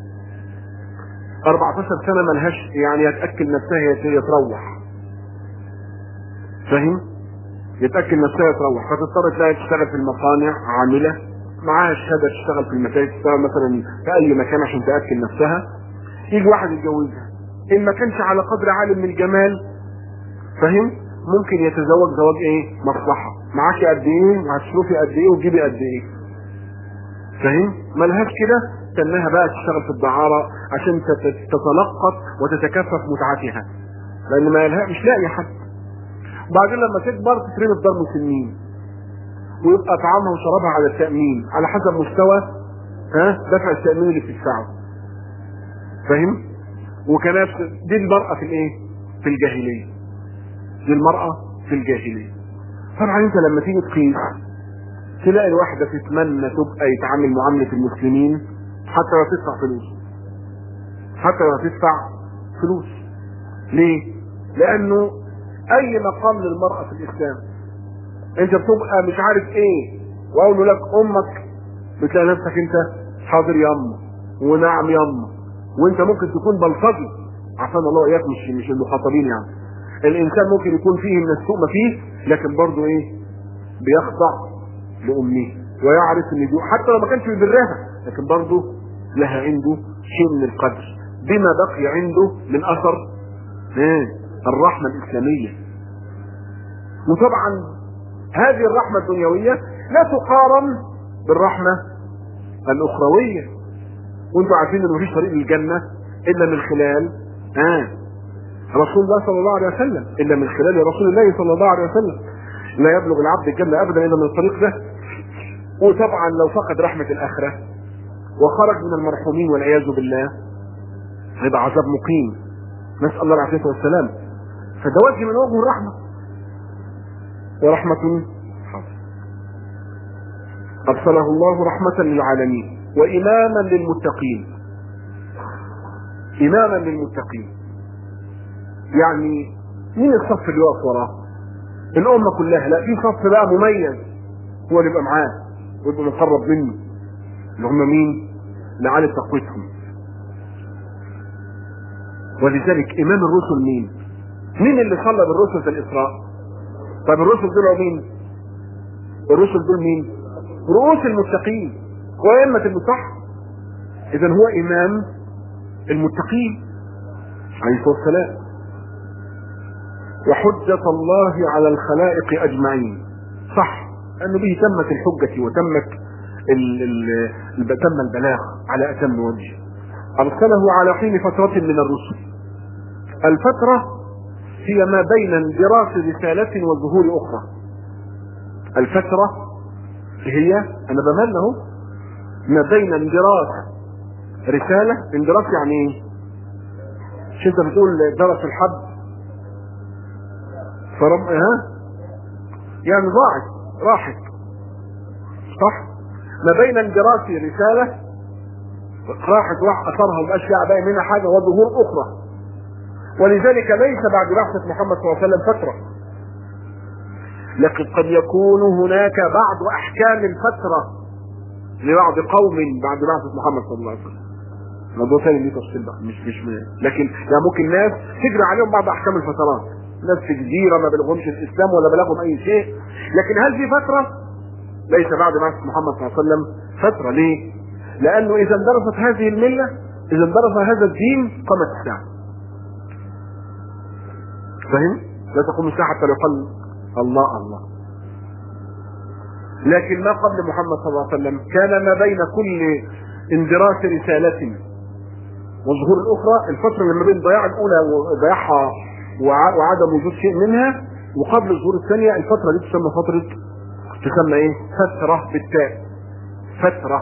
14 سنة ملهاش يعني يتأكل نفسها هي تروح فاهم يتأكد نفسها تروح فتضطر تلاقي تشتغل في المصانع عاملة معاها شهادة تشتغل في المساجد تشتغل مثلا في أي مكان عشان تأكل نفسها يجي واحد يتجوزها إن ما كانش على قدر عالم من الجمال فاهم ممكن يتزوج زواج ايه مصلحة معاكي قد ايه وهتصرفي قد ايه وتجيبي قد ايه فاهم ملهاش كده تنها بقى تشتغل في الدعارة عشان تتلقط وتتكفف متعتها لان ما لها مش لاقي حد وبعدين لما تكبر تترمي في دار مسنين ويبقى طعامها وشرابها على التأمين على حسب مستوى ها دفع التأمين اللي بتدفعه فاهم وكانت دي المرأة في الايه في الجاهلية دي المرأة في الجاهلية طبعا انت لما تيجي تقيس تلاقي الواحدة تتمنى تبقى يتعامل معاملة المسلمين حتى لو تدفع فلوس حتى لو تدفع فلوس ليه لانه اي مقام للمرأة في الاسلام انت بتبقى مش عارف ايه واقول لك امك بتلاقي نفسك انت حاضر ياما ونعم ياما وانت ممكن تكون بلطجي عشان الله واياك مش مش المخاطبين يعني الانسان ممكن يكون فيه من السوء ما فيه لكن برضه ايه بيخضع لامه ويعرف ان دي حتى لو ما كانش بيبرها لكن برضه لها عنده شيء من القدر بما بقي عنده من اثر ايه الرحمه الاسلاميه وطبعا هذه الرحمه الدنيويه لا تقارن بالرحمه الاخرويه وانتم عارفين ان مفيش طريق للجنه الا من خلال آه رسول الله صلى الله عليه وسلم الا من خلال رسول الله صلى الله عليه وسلم لا يبلغ العبد الجنه ابدا الا من الطريق ده وطبعا لو فقد رحمه الاخره وخرج من المرحومين والعياذ بالله هيبقى عذاب مقيم نسال الله العافيه والسلام فده وجه من وجه الرحمه ورحمه ارسله الله رحمه للعالمين وإماما للمتقين إماما للمتقين يعني مين الصف اللي واقف وراه؟ الأمة كلها لا في صف بقى مميز هو اللي يبقى معاه ويبقى مقرب منه اللي هم مين؟ لعالي تقويتهم ولذلك إمام الرسل مين؟ مين اللي صلى بالرسل في الإسراء؟ طب الرسل دول مين؟ الرسل دول مين؟ رؤوس المتقين وأئمة المصح إذا هو إمام المتقين عليه الصلاة والسلام وحجة الله على الخلائق أجمعين صح أن به تمت الحجة وتمت ال ال تم البلاغ على أتم وجه أرسله على حين فترة من الرسل الفترة هي ما بين اندراس رسالة وظهور أخرى الفترة هي أنا بمل أهو ما بين اندراس رسالة اندراس يعني ايه مش انت بتقول درس الحب فرب ها يعني ضاعت راحت صح ما بين اندراس رسالة راحت راح اثرها ومبقاش فيها باقي منها حاجة وظهور اخرى ولذلك ليس بعد بعثة محمد صلى الله عليه وسلم فترة لكن قد يكون هناك بعض احكام الفتره لبعض قوم بعد بعثة محمد صلى الله عليه وسلم موضوع ثاني ليه تفصيل بقى مش مش لكن يعني ممكن ناس تجري عليهم بعض احكام الفترات ناس في جزيره ما بلغهمش الاسلام ولا بلغهم اي شيء لكن هل في فتره ليس بعد بعثة محمد صلى الله عليه وسلم فتره ليه؟ لانه اذا اندرست هذه المله اذا اندرس هذا الدين قامت الساعه فاهم؟ لا تقوم الساعه حتى لو قال الله الله لكن ما قبل محمد صلى الله عليه وسلم كان ما بين كل اندراس رسالة وظهور الأخرى الفترة اللي ما بين ضياع الأولى وضياعها وعدم وجود شيء منها وقبل ظهور الثانية الفترة دي تسمى فترة تسمى ايه؟ فترة بالتاء فترة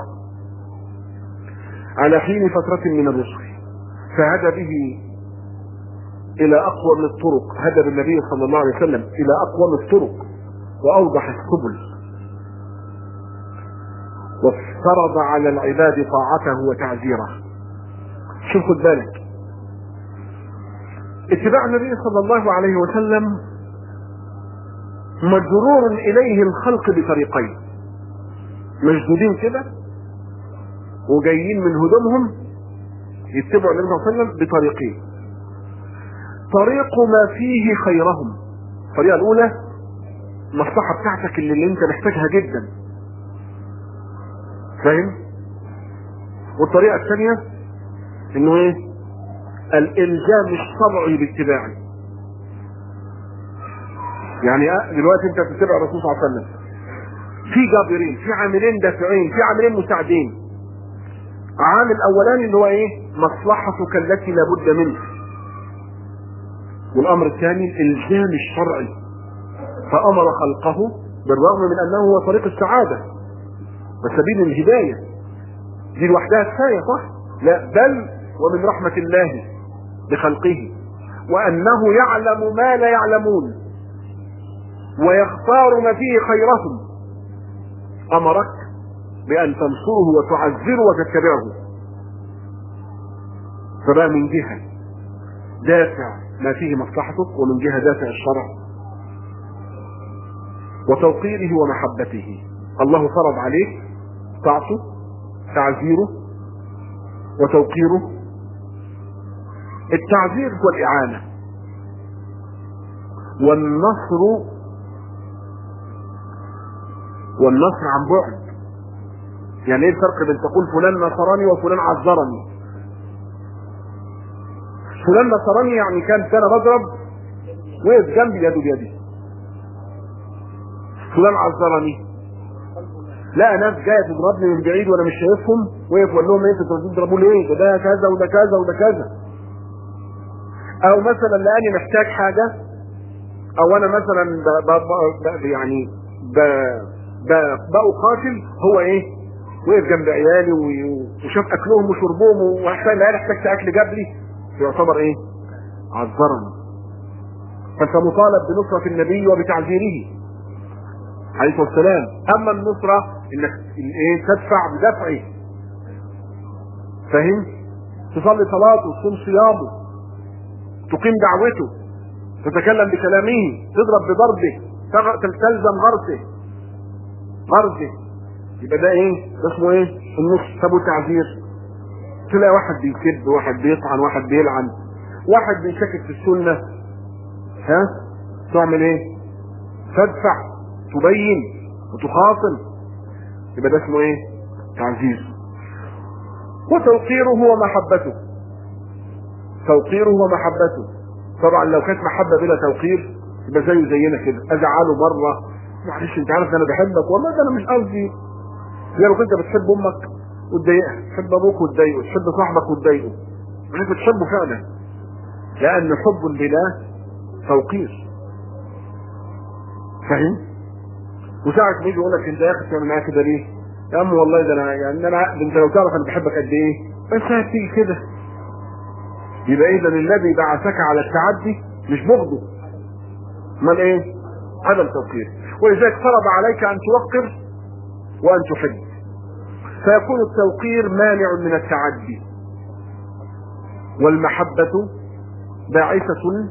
على حين فترة من الرسل فهدى به إلى أقوم الطرق هدى بالنبي صلى الله عليه وسلم إلى أقوم الطرق وأوضح السبل وافترض على العباد طاعته وتعزيره شوف خد بالك اتباع النبي صلى الله عليه وسلم مجرور اليه الخلق بطريقين مشدودين كده وجايين من هدومهم يتبعوا النبي صلى الله عليه وسلم بطريقين طريق ما فيه خيرهم الطريقه الاولى المصلحه بتاعتك اللي, اللي انت محتاجها جدا فاهم والطريقه الثانيه انه ايه الالزام الشرعي باتباعه يعني دلوقتي انت بتتبع الرسول صلى الله عليه وسلم في جابرين في عاملين دافعين في عاملين مساعدين عامل اولاني اللي هو ايه مصلحتك التي لابد منها والامر الثاني الالزام الشرعي فامر خلقه بالرغم من انه هو طريق السعاده وسبيل الهدايه دي لوحدها كفايه صح لا بل ومن رحمه الله بخلقه وانه يعلم ما لا يعلمون ويختار ما فيه خيرهم امرك بان تنصره وتعزره وتتبعه فبقى من جهه دافع ما فيه مصلحتك ومن جهه دافع الشرع وتوقيره ومحبته الله فرض عليك طاعته تعزيره وتوقيره التعزير هو الإعانة والنصر والنصر عن بعد يعني ايه الفرق بين تقول فلان نصرني وفلان عذرني فلان نصرني يعني كان كان بضرب وقف جنبي يده بيدي فلان عذرني لا ناس جايه تضربني من بعيد وانا مش شايفهم وقف وقال لهم ايه انتوا بتضربوا ليه ده ده كذا وده كذا وده كذا او مثلا لاني محتاج حاجه او انا مثلا ب ب ب يعني ب ب بقاتل هو ايه وقف جنب عيالي وشاف اكلهم وشربهم واحسن العيال احتجت اكل جاب لي يعتبر ايه عذرني فانت مطالب بنصرة النبي وبتعزيره عليه الصلاه والسلام اما النصرة انك ايه تدفع بدفعه فاهم تصلي صلاته تصوم صيامه تقيم دعوته تتكلم بكلامه تضرب بضربه تلزم غرسه غرسه يبقى ده ايه ده اسمه ايه النص طب والتعذير تلاقي واحد بيكذب واحد بيطعن واحد بيلعن واحد بيشكك في السنة ها تعمل ايه تدفع تبين وتخاصم يبقى ده اسمه ايه تعزير وتوقيره ومحبته توقيره ومحبته طبعا لو كانت محبة بلا توقير يبقى زيه زينا كده ازعله مرة معلش انت عارف انا بحبك والله ده انا مش قصدي زي لو كنت بتحب امك وتضايقها تحب ابوك وتضايقه تحب صاحبك وتضايقه انت بتحبه فعلا لان حب بلا توقير فاهم وساعة ما يجي يقول لك انت يا اخي بتعمل معايا كده ليه؟ يا عم والله ده انا يعني انا انت لو تعرف انا بحبك قد ايه بس هتيجي كده يبقى اذا الذي بعثك على التعدي مش بغضه امال ايه؟ عدم توقير ولذلك فرض عليك ان توقر وان تحب فيكون التوقير مانع من التعدي والمحبة باعثة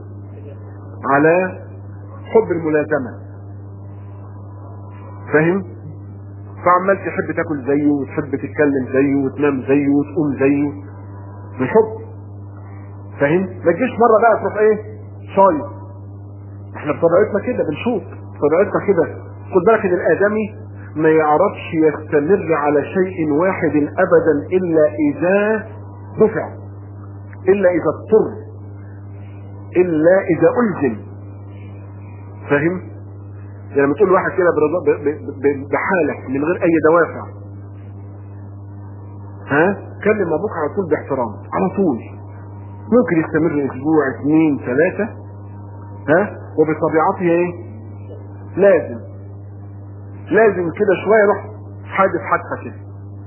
على حب الملازمة فهم فعمال تحب تاكل زيه وتحب تتكلم زيه وتنام زيه وتقوم زيه بالحب فاهم ما تجيش مره بقى تروح ايه شايط احنا بطبيعتنا كده بنشوط بطبيعتنا كده خد بالك ان الادمي ما يعرفش يستمر على شيء واحد ابدا الا اذا دفع الا اذا اضطر الا اذا الزم فاهم يعني لما تقول لواحد كده برضا- ب- ب- ب- بحاله من غير اي دوافع ها كلم ابوك على طول باحترام على طول ممكن يستمر اسبوع اثنين ثلاثه ها وبطبيعته ايه لازم لازم كده شويه يروح حادث حادثه كده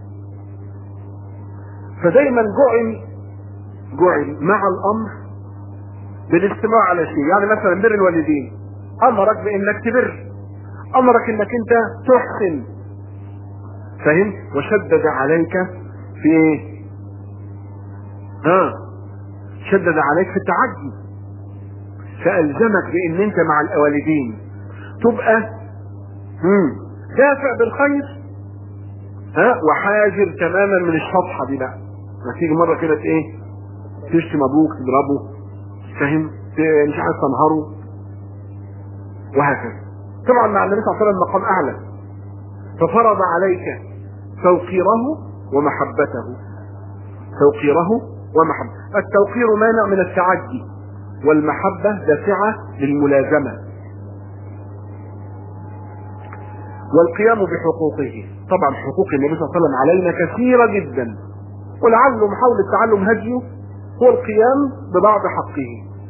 فدايما جعل جعل مع الامر بالاستماع على شيء يعني مثلا بر الوالدين امرك بانك تبر امرك انك انت تحسن فاهم وشدد عليك في ايه ها شدد عليك في التعدي فالزمك بان انت مع الوالدين تبقى مم. دافع بالخير ها وحاجر تماما من الشطحه دي بقى ما تيجي مره كده ايه تشتم ابوك تضربه فاهم ت- مش عارف تنهره وهكذا طبعا مع النبي صلى الله عليه وسلم مقام اعلى ففرض عليك توقيره ومحبته توقيره ومحبته التوقير مانع من التعدي والمحبة دافعة للملازمة والقيام بحقوقه طبعا حقوق النبي صلى الله عليه وسلم علينا كثيرة جدا ولعل محاولة تعلم هديه هو القيام ببعض حقه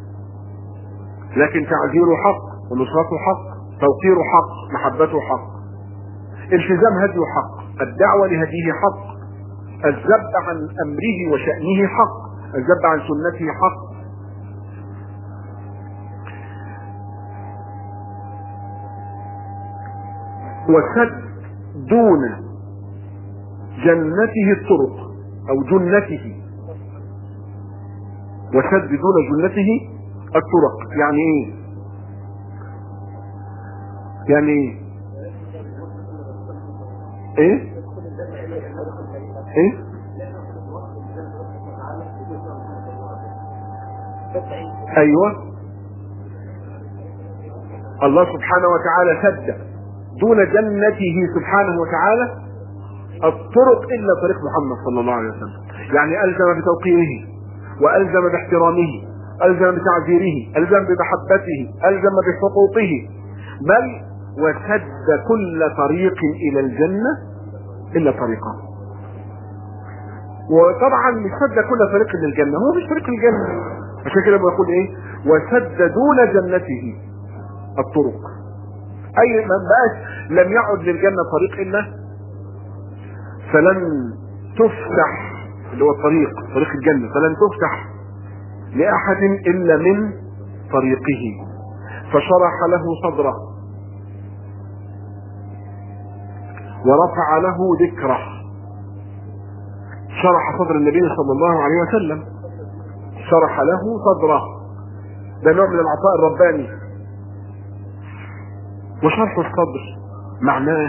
لكن تعزيره حق ونصرته حق توقيره حق محبته حق التزام هديه حق الدعوة لهديه حق الذب عن امره وشأنه حق الذب عن سنته حق وسد دون جنته الطرق او جنته وسد دون جنته الطرق يعني ايه يعني ايه ايه ايه ايوه الله سبحانه وتعالى سد دون جنته سبحانه وتعالى الطرق الا طريق محمد صلى الله عليه وسلم يعني الزم بتوقيره والزم باحترامه الزم بتعذيره الزم بمحبته الزم بحقوقه بل وسد كل طريق الى الجنه الا طريقه وطبعا مش سد كل طريق للجنه هو مش طريق الجنه عشان كده بيقول ايه وسد دون جنته الطرق اي من بقاش لم يعد للجنه طريق الا فلن تفتح اللي هو الطريق طريق الجنه فلن تفتح لاحد الا من طريقه فشرح له صدره ورفع له ذكره شرح صدر النبي صلى الله عليه وسلم شرح له صدره ده نوع من العطاء الرباني وشرح الصدر معناه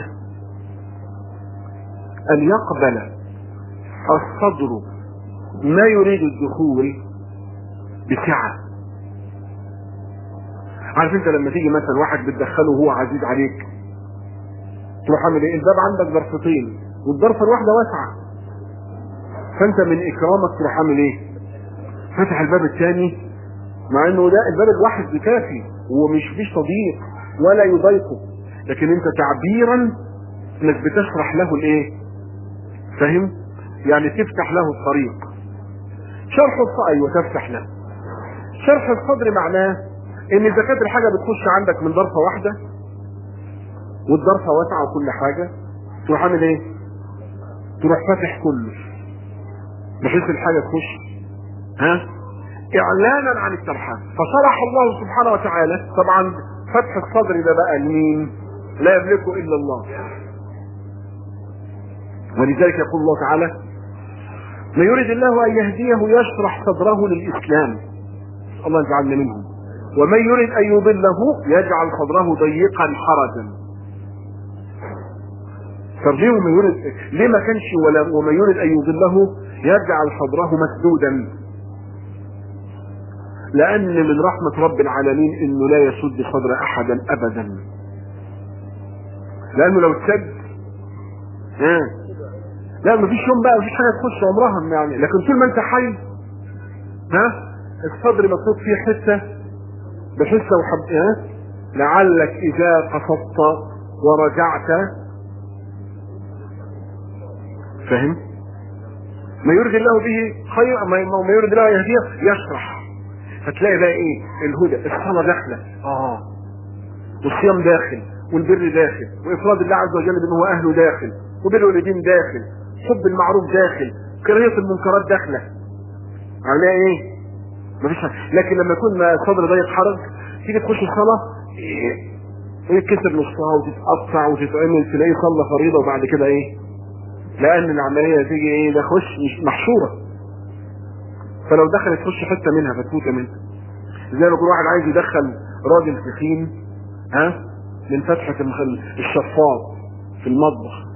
ان يقبل الصدر ما يريد الدخول بسعة عارف انت لما تيجي مثلا واحد بتدخله وهو عزيز عليك تروح عامل ايه الباب عندك ضرفتين والضرفه الواحده واسعه فانت من اكرامك تروح عامل ايه فتح الباب الثاني مع انه ده الباب الواحد كافي ومش مش صديق ولا يضايقه لكن انت تعبيرا انك بتشرح له الايه فاهم يعني تفتح له الطريق شرح الصدر ايوه تفتح له شرح الصدر معناه ان اذا كانت الحاجه بتخش عندك من ضرفه واحده والضرفه واسعه وكل حاجه تروح عامل ايه تروح فاتح كله بحيث الحاجه تخش ها اعلانا عن الترحال فشرح الله سبحانه وتعالى طبعا فتح الصدر ده بقى لمين لا يملكه الا الله ولذلك يقول الله تعالى من يريد الله ان يهديه يشرح صدره للاسلام الله يجعلنا منهم ومن يريد ان يضله يجعل صدره ضيقا حرجا طب ليه وما يرد ليه ما كانش ولا وما يرد ان يضله يجعل صدره مسدودا لان من رحمة رب العالمين انه لا يسد صدر احدا ابدا لانه لو اتسد ها لا مفيش يوم بقى مفيش حاجه تخش عمرها يعني لكن طول ما انت حي ها الصدر مكتوب فيه حته بحسه وحب ها لعلك اذا قصدت ورجعت فاهم ما يرد الله به خير ما ما يرد الله يهديه يشرح فتلاقي بقى ايه الهدى الصلاه داخله اه والصيام داخل والبر داخل وافراد الله عز وجل بان هو اهله داخل وبر الوالدين داخل حب المعروف داخل كراهيه المنكرات داخله عاملها ايه مفيش حاجة. لكن لما يكون صدر ضيق حرج تيجي تخش الصلاه ايه يتكسر نصها وتتقطع وتتعمل تلاقيه صلى فريضه وبعد كده ايه لان العمليه تيجي ايه ده خش مش محشوره فلو دخلت تخش حته منها فتفوت منها زي ما يكون واحد عايز يدخل راجل تخين ها من فتحه المخل الشفاط في المطبخ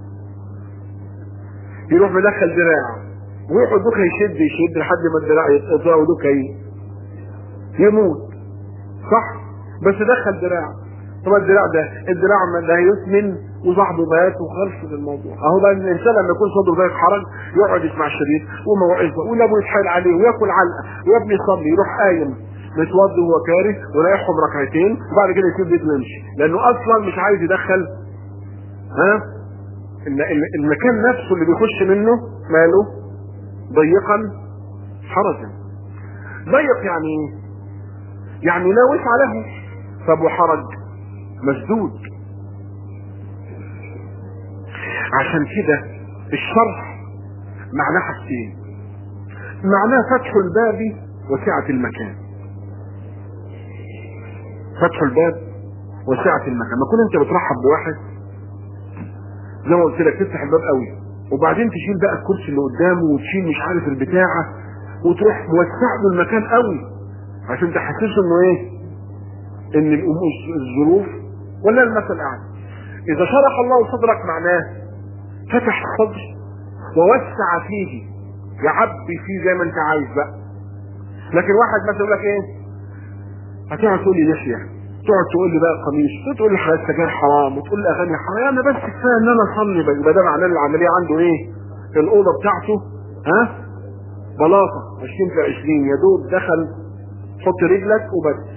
يروح مدخل دراع ويقعد دوكا يشد يشد لحد ما الدراع يتقطع ودوكا يموت صح بس دخل دراع طب الدراع ده الدراع ما ده يثمن وصاحبه مات وخلص الموضوع اهو بقى الانسان لما يكون صدره ضيق حرج يقعد يسمع الشريط وموعظه ولا يتحايل عليه وياكل علقه ويبني يصلي يروح قايم متوضي وهو كاره ورايحهم ركعتين وبعد كده يسيب بيته ويمشي لانه اصلا مش عايز يدخل ها المكان نفسه اللي بيخش منه ماله ضيقا حرجا ضيق يعني يعني لا وسع له طب وحرج مسدود عشان كده الشرح معناه حاجتين معناه فتح الباب وسعة المكان فتح الباب وسعة المكان ما كنت انت بترحب بواحد زي ما قلت لك تفتح الباب قوي وبعدين تشيل بقى الكرسي اللي قدامه وتشيل مش عارف البتاعة وتروح موسع له المكان قوي عشان تحسسه انه ايه ان الامور الظروف ولا المثل اعلى اذا شرح الله صدرك معناه فتح الصدر ووسع فيه يعبي فيه زي ما انت عايز بقى لكن واحد مثلا يقول لك ايه هتقعد تقول لي لحيه تقعد تقول لي بقى قميص تقول لي حاجات سجاير حرام وتقول لي اغاني حرام انا بس كفايه ان انا اصلي بقى يبقى ده معناه العمليه عنده ايه الاوضه بتاعته ها بلاطه 20 في 20 يا دوب دخل حط رجلك وبس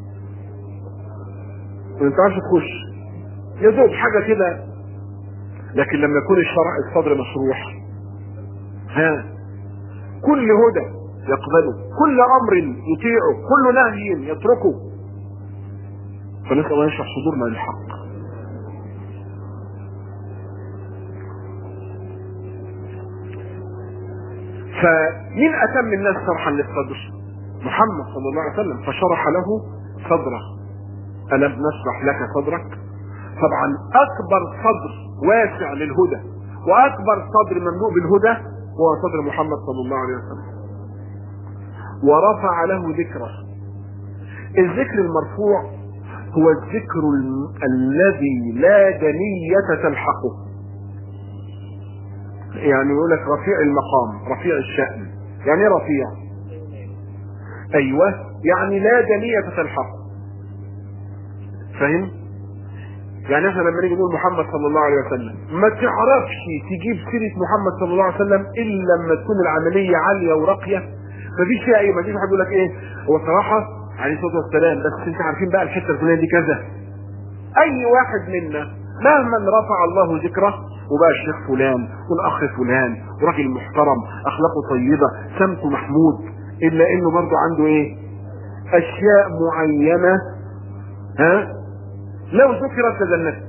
ما ينفعش تخش يا دوب حاجه كده لكن لما يكون الشرع الصدر مشروح ها كل هدى يقبله كل امر يطيعه كل نهي يتركه فنسال الله يشرح صدورنا للحق فمين اتم الناس شرحا للصدر محمد صلى الله عليه وسلم فشرح له صدره الم نشرح لك صدرك طبعا اكبر صدر واسع للهدى واكبر صدر مملوء بالهدى هو صدر محمد صلى الله عليه وسلم ورفع له ذكره الذكر المرفوع هو الذكر الذي لا دنية تلحقه يعني يقول لك رفيع المقام رفيع الشأن يعني رفيع ايوه يعني لا دنية تلحقه فاهم يعني احنا لما نيجي نقول محمد صلى الله عليه وسلم ما تعرفش تجيب سيرة محمد صلى الله عليه وسلم الا لما تكون العملية عالية وراقية مفيش فيها اي ما تيجي يقول لك ايه هو صراحة عليه الصلاة والسلام بس انت عارفين بقى الحتة الفلانية دي كذا اي واحد منا مهما رفع الله ذكره وبقى الشيخ فلان والاخ فلان وراجل محترم اخلاقه طيبة سمته محمود الا انه برضه عنده ايه اشياء معينة ها لو ذكرت تجنبت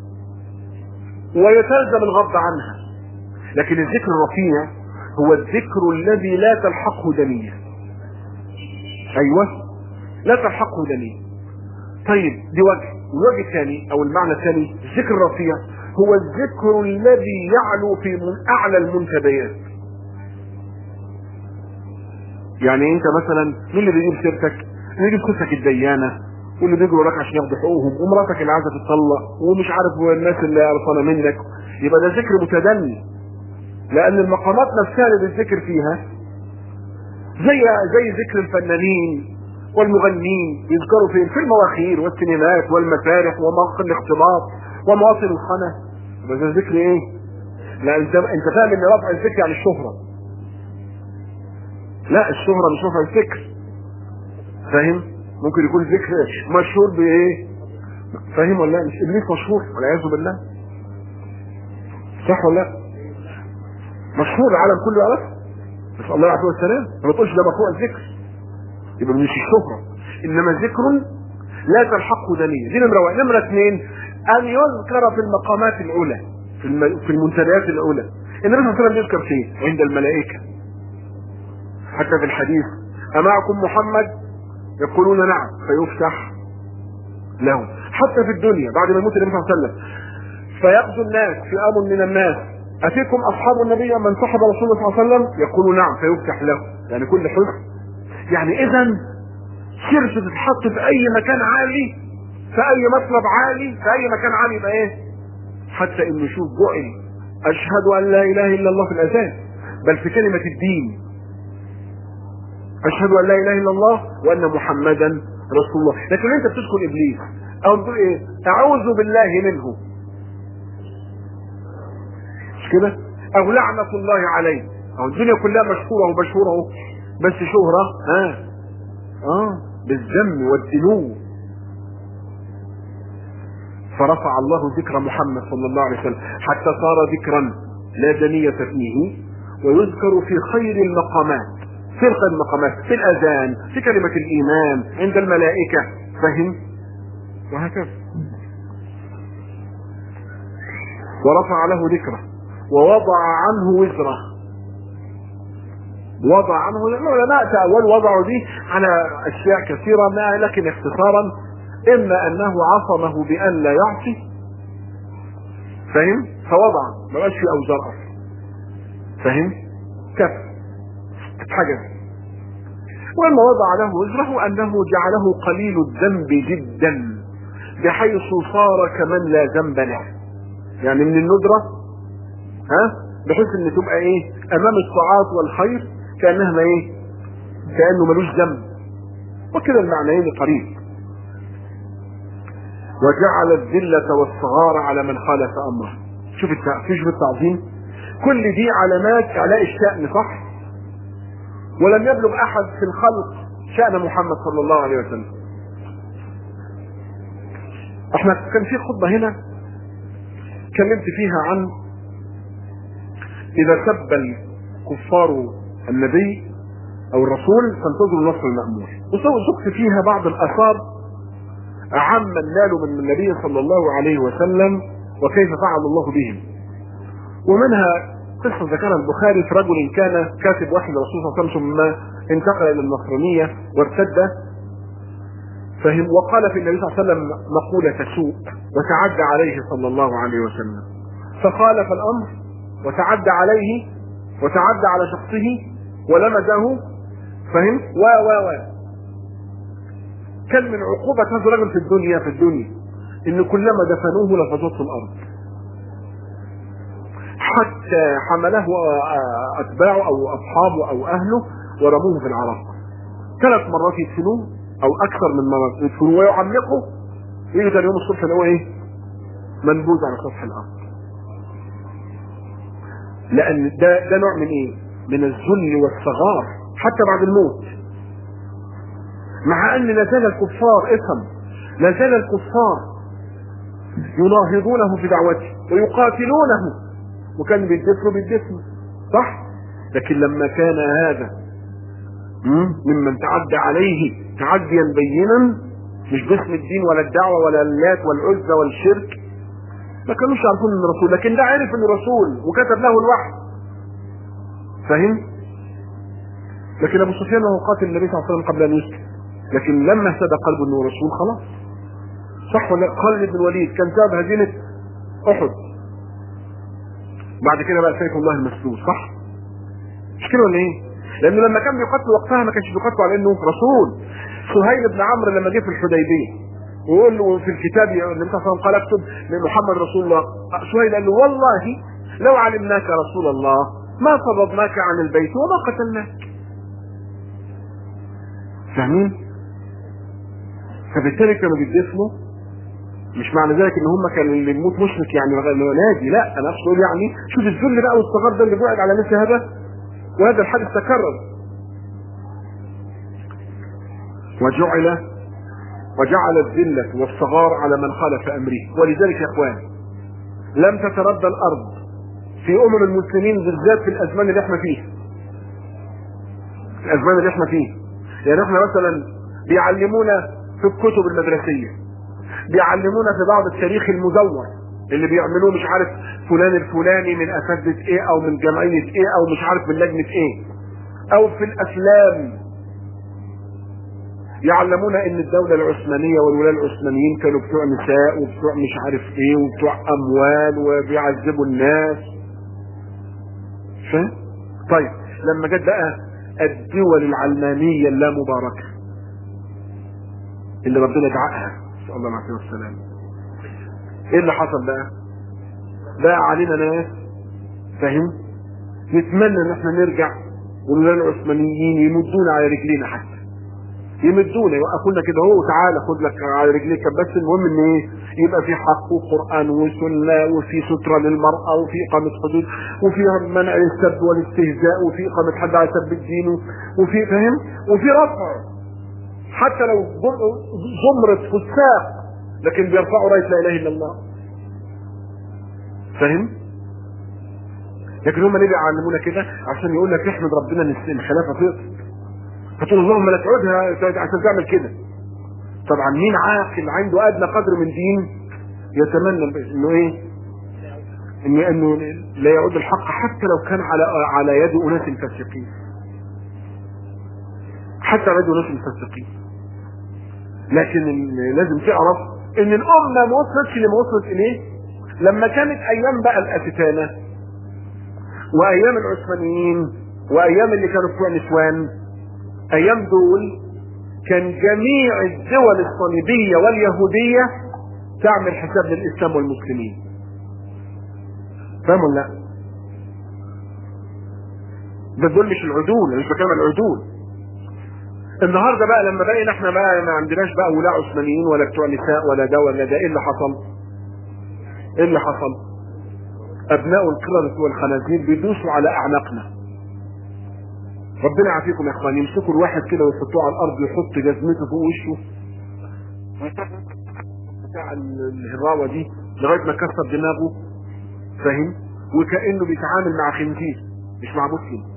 ويتلزم الغض عنها لكن الذكر الرفيع هو الذكر الذي لا تلحقه دنية ايوه لا تلحقه دنية طيب دي وجه الوجه الثاني او المعنى الثاني الذكر الرفيع هو الذكر الذي يعلو في من اعلى المنتديات يعني انت مثلا مين اللي بيجيب سيرتك اللي بيجيب سيرتك الديانه واللي بيجروا وراك عشان ياخدوا حقوقهم ومراتك اللي عايزه تتطلق ومش عارف الناس اللي قرفانه منك يبقى ده ذكر متدني لان المقامات نفسها اللي بيتذكر فيها زي زي ذكر الفنانين والمغنين يذكروا فين في المواخير والسينمات والمسارح ومواقع الاختلاط ومواطن الخنا يبقى ده ذكر ايه لا انت انت فاهم ان رفع الذكر يعني الشهره لا الشهره مش رفع الذكر فاهم ممكن يكون ذكر مشهور بايه فاهم ولا لا مش ابليس مشهور والعياذ بالله صح ولا لا مشهور العالم كله يعرف نسال الله العافيه والسلام ما تقولش ده مرفوع الذكر يبقى مش الشهره انما ذكر لا تلحقه دنيا دي نمره واحد نمره اثنين ان يذكر في المقامات العلى في الم... في المنتديات الاولى النبي صلى الله عليه وسلم يذكر فين عند الملائكه حتى في الحديث امعكم محمد يقولون نعم فيفتح له حتى في الدنيا بعد ما يموت النبي صلى الله عليه وسلم فيغزو الناس في امر من الناس اتيكم اصحاب النبي من صحب رسول الله صلى الله عليه وسلم يقول نعم فيفتح له يعني كل حزن يعني اذا سيرته تتحط في اي مكان عالي في اي مطلب عالي في اي مكان عالي يبقى ايه حتى انه شوف جعل اشهد ان لا اله الا الله في الاذان بل في كلمه الدين اشهد ان لا اله الا الله وان محمدا رسول الله لكن انت بتدخل ابليس او بتقول ايه اعوذ بالله منه مش كده او لعنة الله عليه او الدنيا كلها مشهورة ومشهورة بس شهرة ها اه بالذم والدنو فرفع الله ذكر محمد صلى الله عليه وسلم حتى صار ذكرا لا دنية فيه ويذكر في خير المقامات في خير المقامات في الاذان في كلمة الايمان عند الملائكة فهم وهكذا ورفع له ذكره ووضع عنه وزره وضع عنه العلماء تأولوا وضعوا دي على أشياء كثيرة ما لكن اختصارا إما أنه عصمه بأن لا يعصي فهم فوضع ما بقاش في أوزار أصلا فهم كف حاجة وإما وضع له وزره أنه جعله قليل الذنب جدا بحيث صار كمن لا ذنب له يعني من الندرة ها بحيث ان تبقى ايه امام الطاعات والخير كانها ما ايه كانه ملوش ذنب وكده المعنيين قريب وجعل الذلة والصغار على من خالف امره شوف التعفيش بالتعظيم كل دي علامات اعلاء الشأن صح ولم يبلغ احد في الخلق شأن محمد صلى الله عليه وسلم احنا كان في خطبة هنا اتكلمت فيها عن اذا سب الكفار النبي او الرسول فانتظروا النصر المأمور وسقت فيها بعض الاثار عمن نالوا من النبي صلى الله عليه وسلم وكيف فعل الله بهم ومنها قصة ذكرها البخاري في رجل كان كاتب واحد الرسول صلى الله عليه وسلم ثم انتقل الى النصرانية وارتد فهم وقال في النبي صلى الله عليه وسلم مقولة سوء وتعدى عليه صلى الله عليه وسلم فخالف الامر وتعدى عليه وتعدى على شخصه ولمزه فهم و و و كان من عقوبة هذا الرجل في الدنيا في الدنيا ان كلما دفنوه لفظته الارض حتى حمله اتباعه او اصحابه او اهله ورموه في العراق ثلاث مرات يدفنوه او اكثر من مرات يدفنوه ويعمقوا يجي تاني يوم الصبح اللي هو ايه منبوذ على سطح الارض لان ده ده نوع من ايه من الذل والصغار حتى بعد الموت مع ان لا زال الكفار افهم لا زال الكفار يناهضونه في دعوته ويقاتلونه وكان بيدفنوا بيدفنوا صح لكن لما كان هذا ممن تعدى عليه تعديا بينا مش باسم الدين ولا الدعوة ولا اللات والعزى والشرك ما كانوش عارفين ان رسول لكن ده عرف ان رسول وكتب له الوحي فاهم لكن ابو سفيان وهو قاتل النبي صلى الله عليه وسلم قبل ان يسلم لكن لما اهتدى قلبه انه رسول خلاص صح ولا خالد بن الوليد كان سبب هزيمه احد بعد كده بقى سيف الله المسلول صح مش كده ولا ايه لانه لما كان بيقتل وقتها ما كانش بيقتل على انه رسول سهيل بن عمرو لما جه في الحديبيه ويقول له في الكتاب النبي صلى الله عليه وسلم قال اكتب لمحمد رسول الله سهيل قال له والله لو علمناك رسول الله ما صددناك عن البيت وما قتلناك فاهمين فبالتالي كانوا بيدفنوا مش معنى ذلك ان هم كان اللي يموت مشرك يعني نادي لا انا اقصد يعني شوف الذل بقى والصغار ده اللي بعد على مثل هذا وهذا الحدث تكرر وجعل وجعل الذلة والصغار على من خالف امره ولذلك يا اخوان لم تتردى الارض في امم المسلمين بالذات في الازمان اللي احنا فيها الازمان اللي احنا فيه يعني احنا مثلا بيعلمونا في الكتب المدرسيه بيعلمونا في بعض التاريخ المزور اللي بيعملوه مش عارف فلان الفلاني من اساتذه ايه او من جمعيه ايه او مش عارف من لجنه ايه او في الافلام يعلمونا ان الدولة العثمانية والولاة العثمانيين كانوا بتوع نساء وبتوع مش عارف ايه وبتوع اموال وبيعذبوا الناس فاهم؟ طيب لما جت بقى الدول العلمانية اللامباركة اللي ربنا دعاها نسأل الله العافية والسلام ايه اللي حصل بقى بقى علينا ناس فاهم نتمنى ان احنا نرجع والولاة العثمانيين يمدونا على رجلينا حتى يمدونا يوقفونا كده هو تعالى خد لك على رجليك بس المهم ان ايه يبقى في حق وقران وسنه وفي ستره للمراه وفي اقامه حدود وفي منع السب والاستهزاء وفي اقامه حد على سب الدين وفي فاهم وفي رفع حتى لو زمره فساق لكن بيرفعوا رايه لا اله الا الله فاهم لكن هم ليه بيعلمونا كده عشان يقول لك احمد ربنا ان الخلافه تقصد فتقول اللهم لا تعودها عشان تعمل كده طبعا مين عاقل عنده ادنى قدر من دين يتمنى انه ايه انه انه لا يعود الحق حتى لو كان على على يد اناس فاسقين حتى على يد اناس فاسقين لكن لازم تعرف ان الامه ما وصلتش لما وصلت اليه لما كانت ايام بقى الاتتانه وايام العثمانيين وايام اللي كانوا بتوع نسوان ايام دول كان جميع الدول الصليبية واليهودية تعمل حساب للاسلام والمسلمين فاهموا لا ده دول مش العدول انا مش بتكلم عن العدول النهارده بقى لما بقينا احنا بقى ما عندناش بقى ولاة عثمانيين ولا بتوع نساء ولا ده ولا ده ايه اللي حصل؟ ايه اللي حصل؟ ابناء القردة والخنازير بيدوسوا على اعناقنا ربنا يعافيكم يا اخوان يمسكوا الواحد كده ويحطوه على الارض ويحط جزمته فوق وشه بتاع الهراوة دي لغاية ما كسر دماغه فاهم وكأنه بيتعامل مع خنزير مش مع مسلم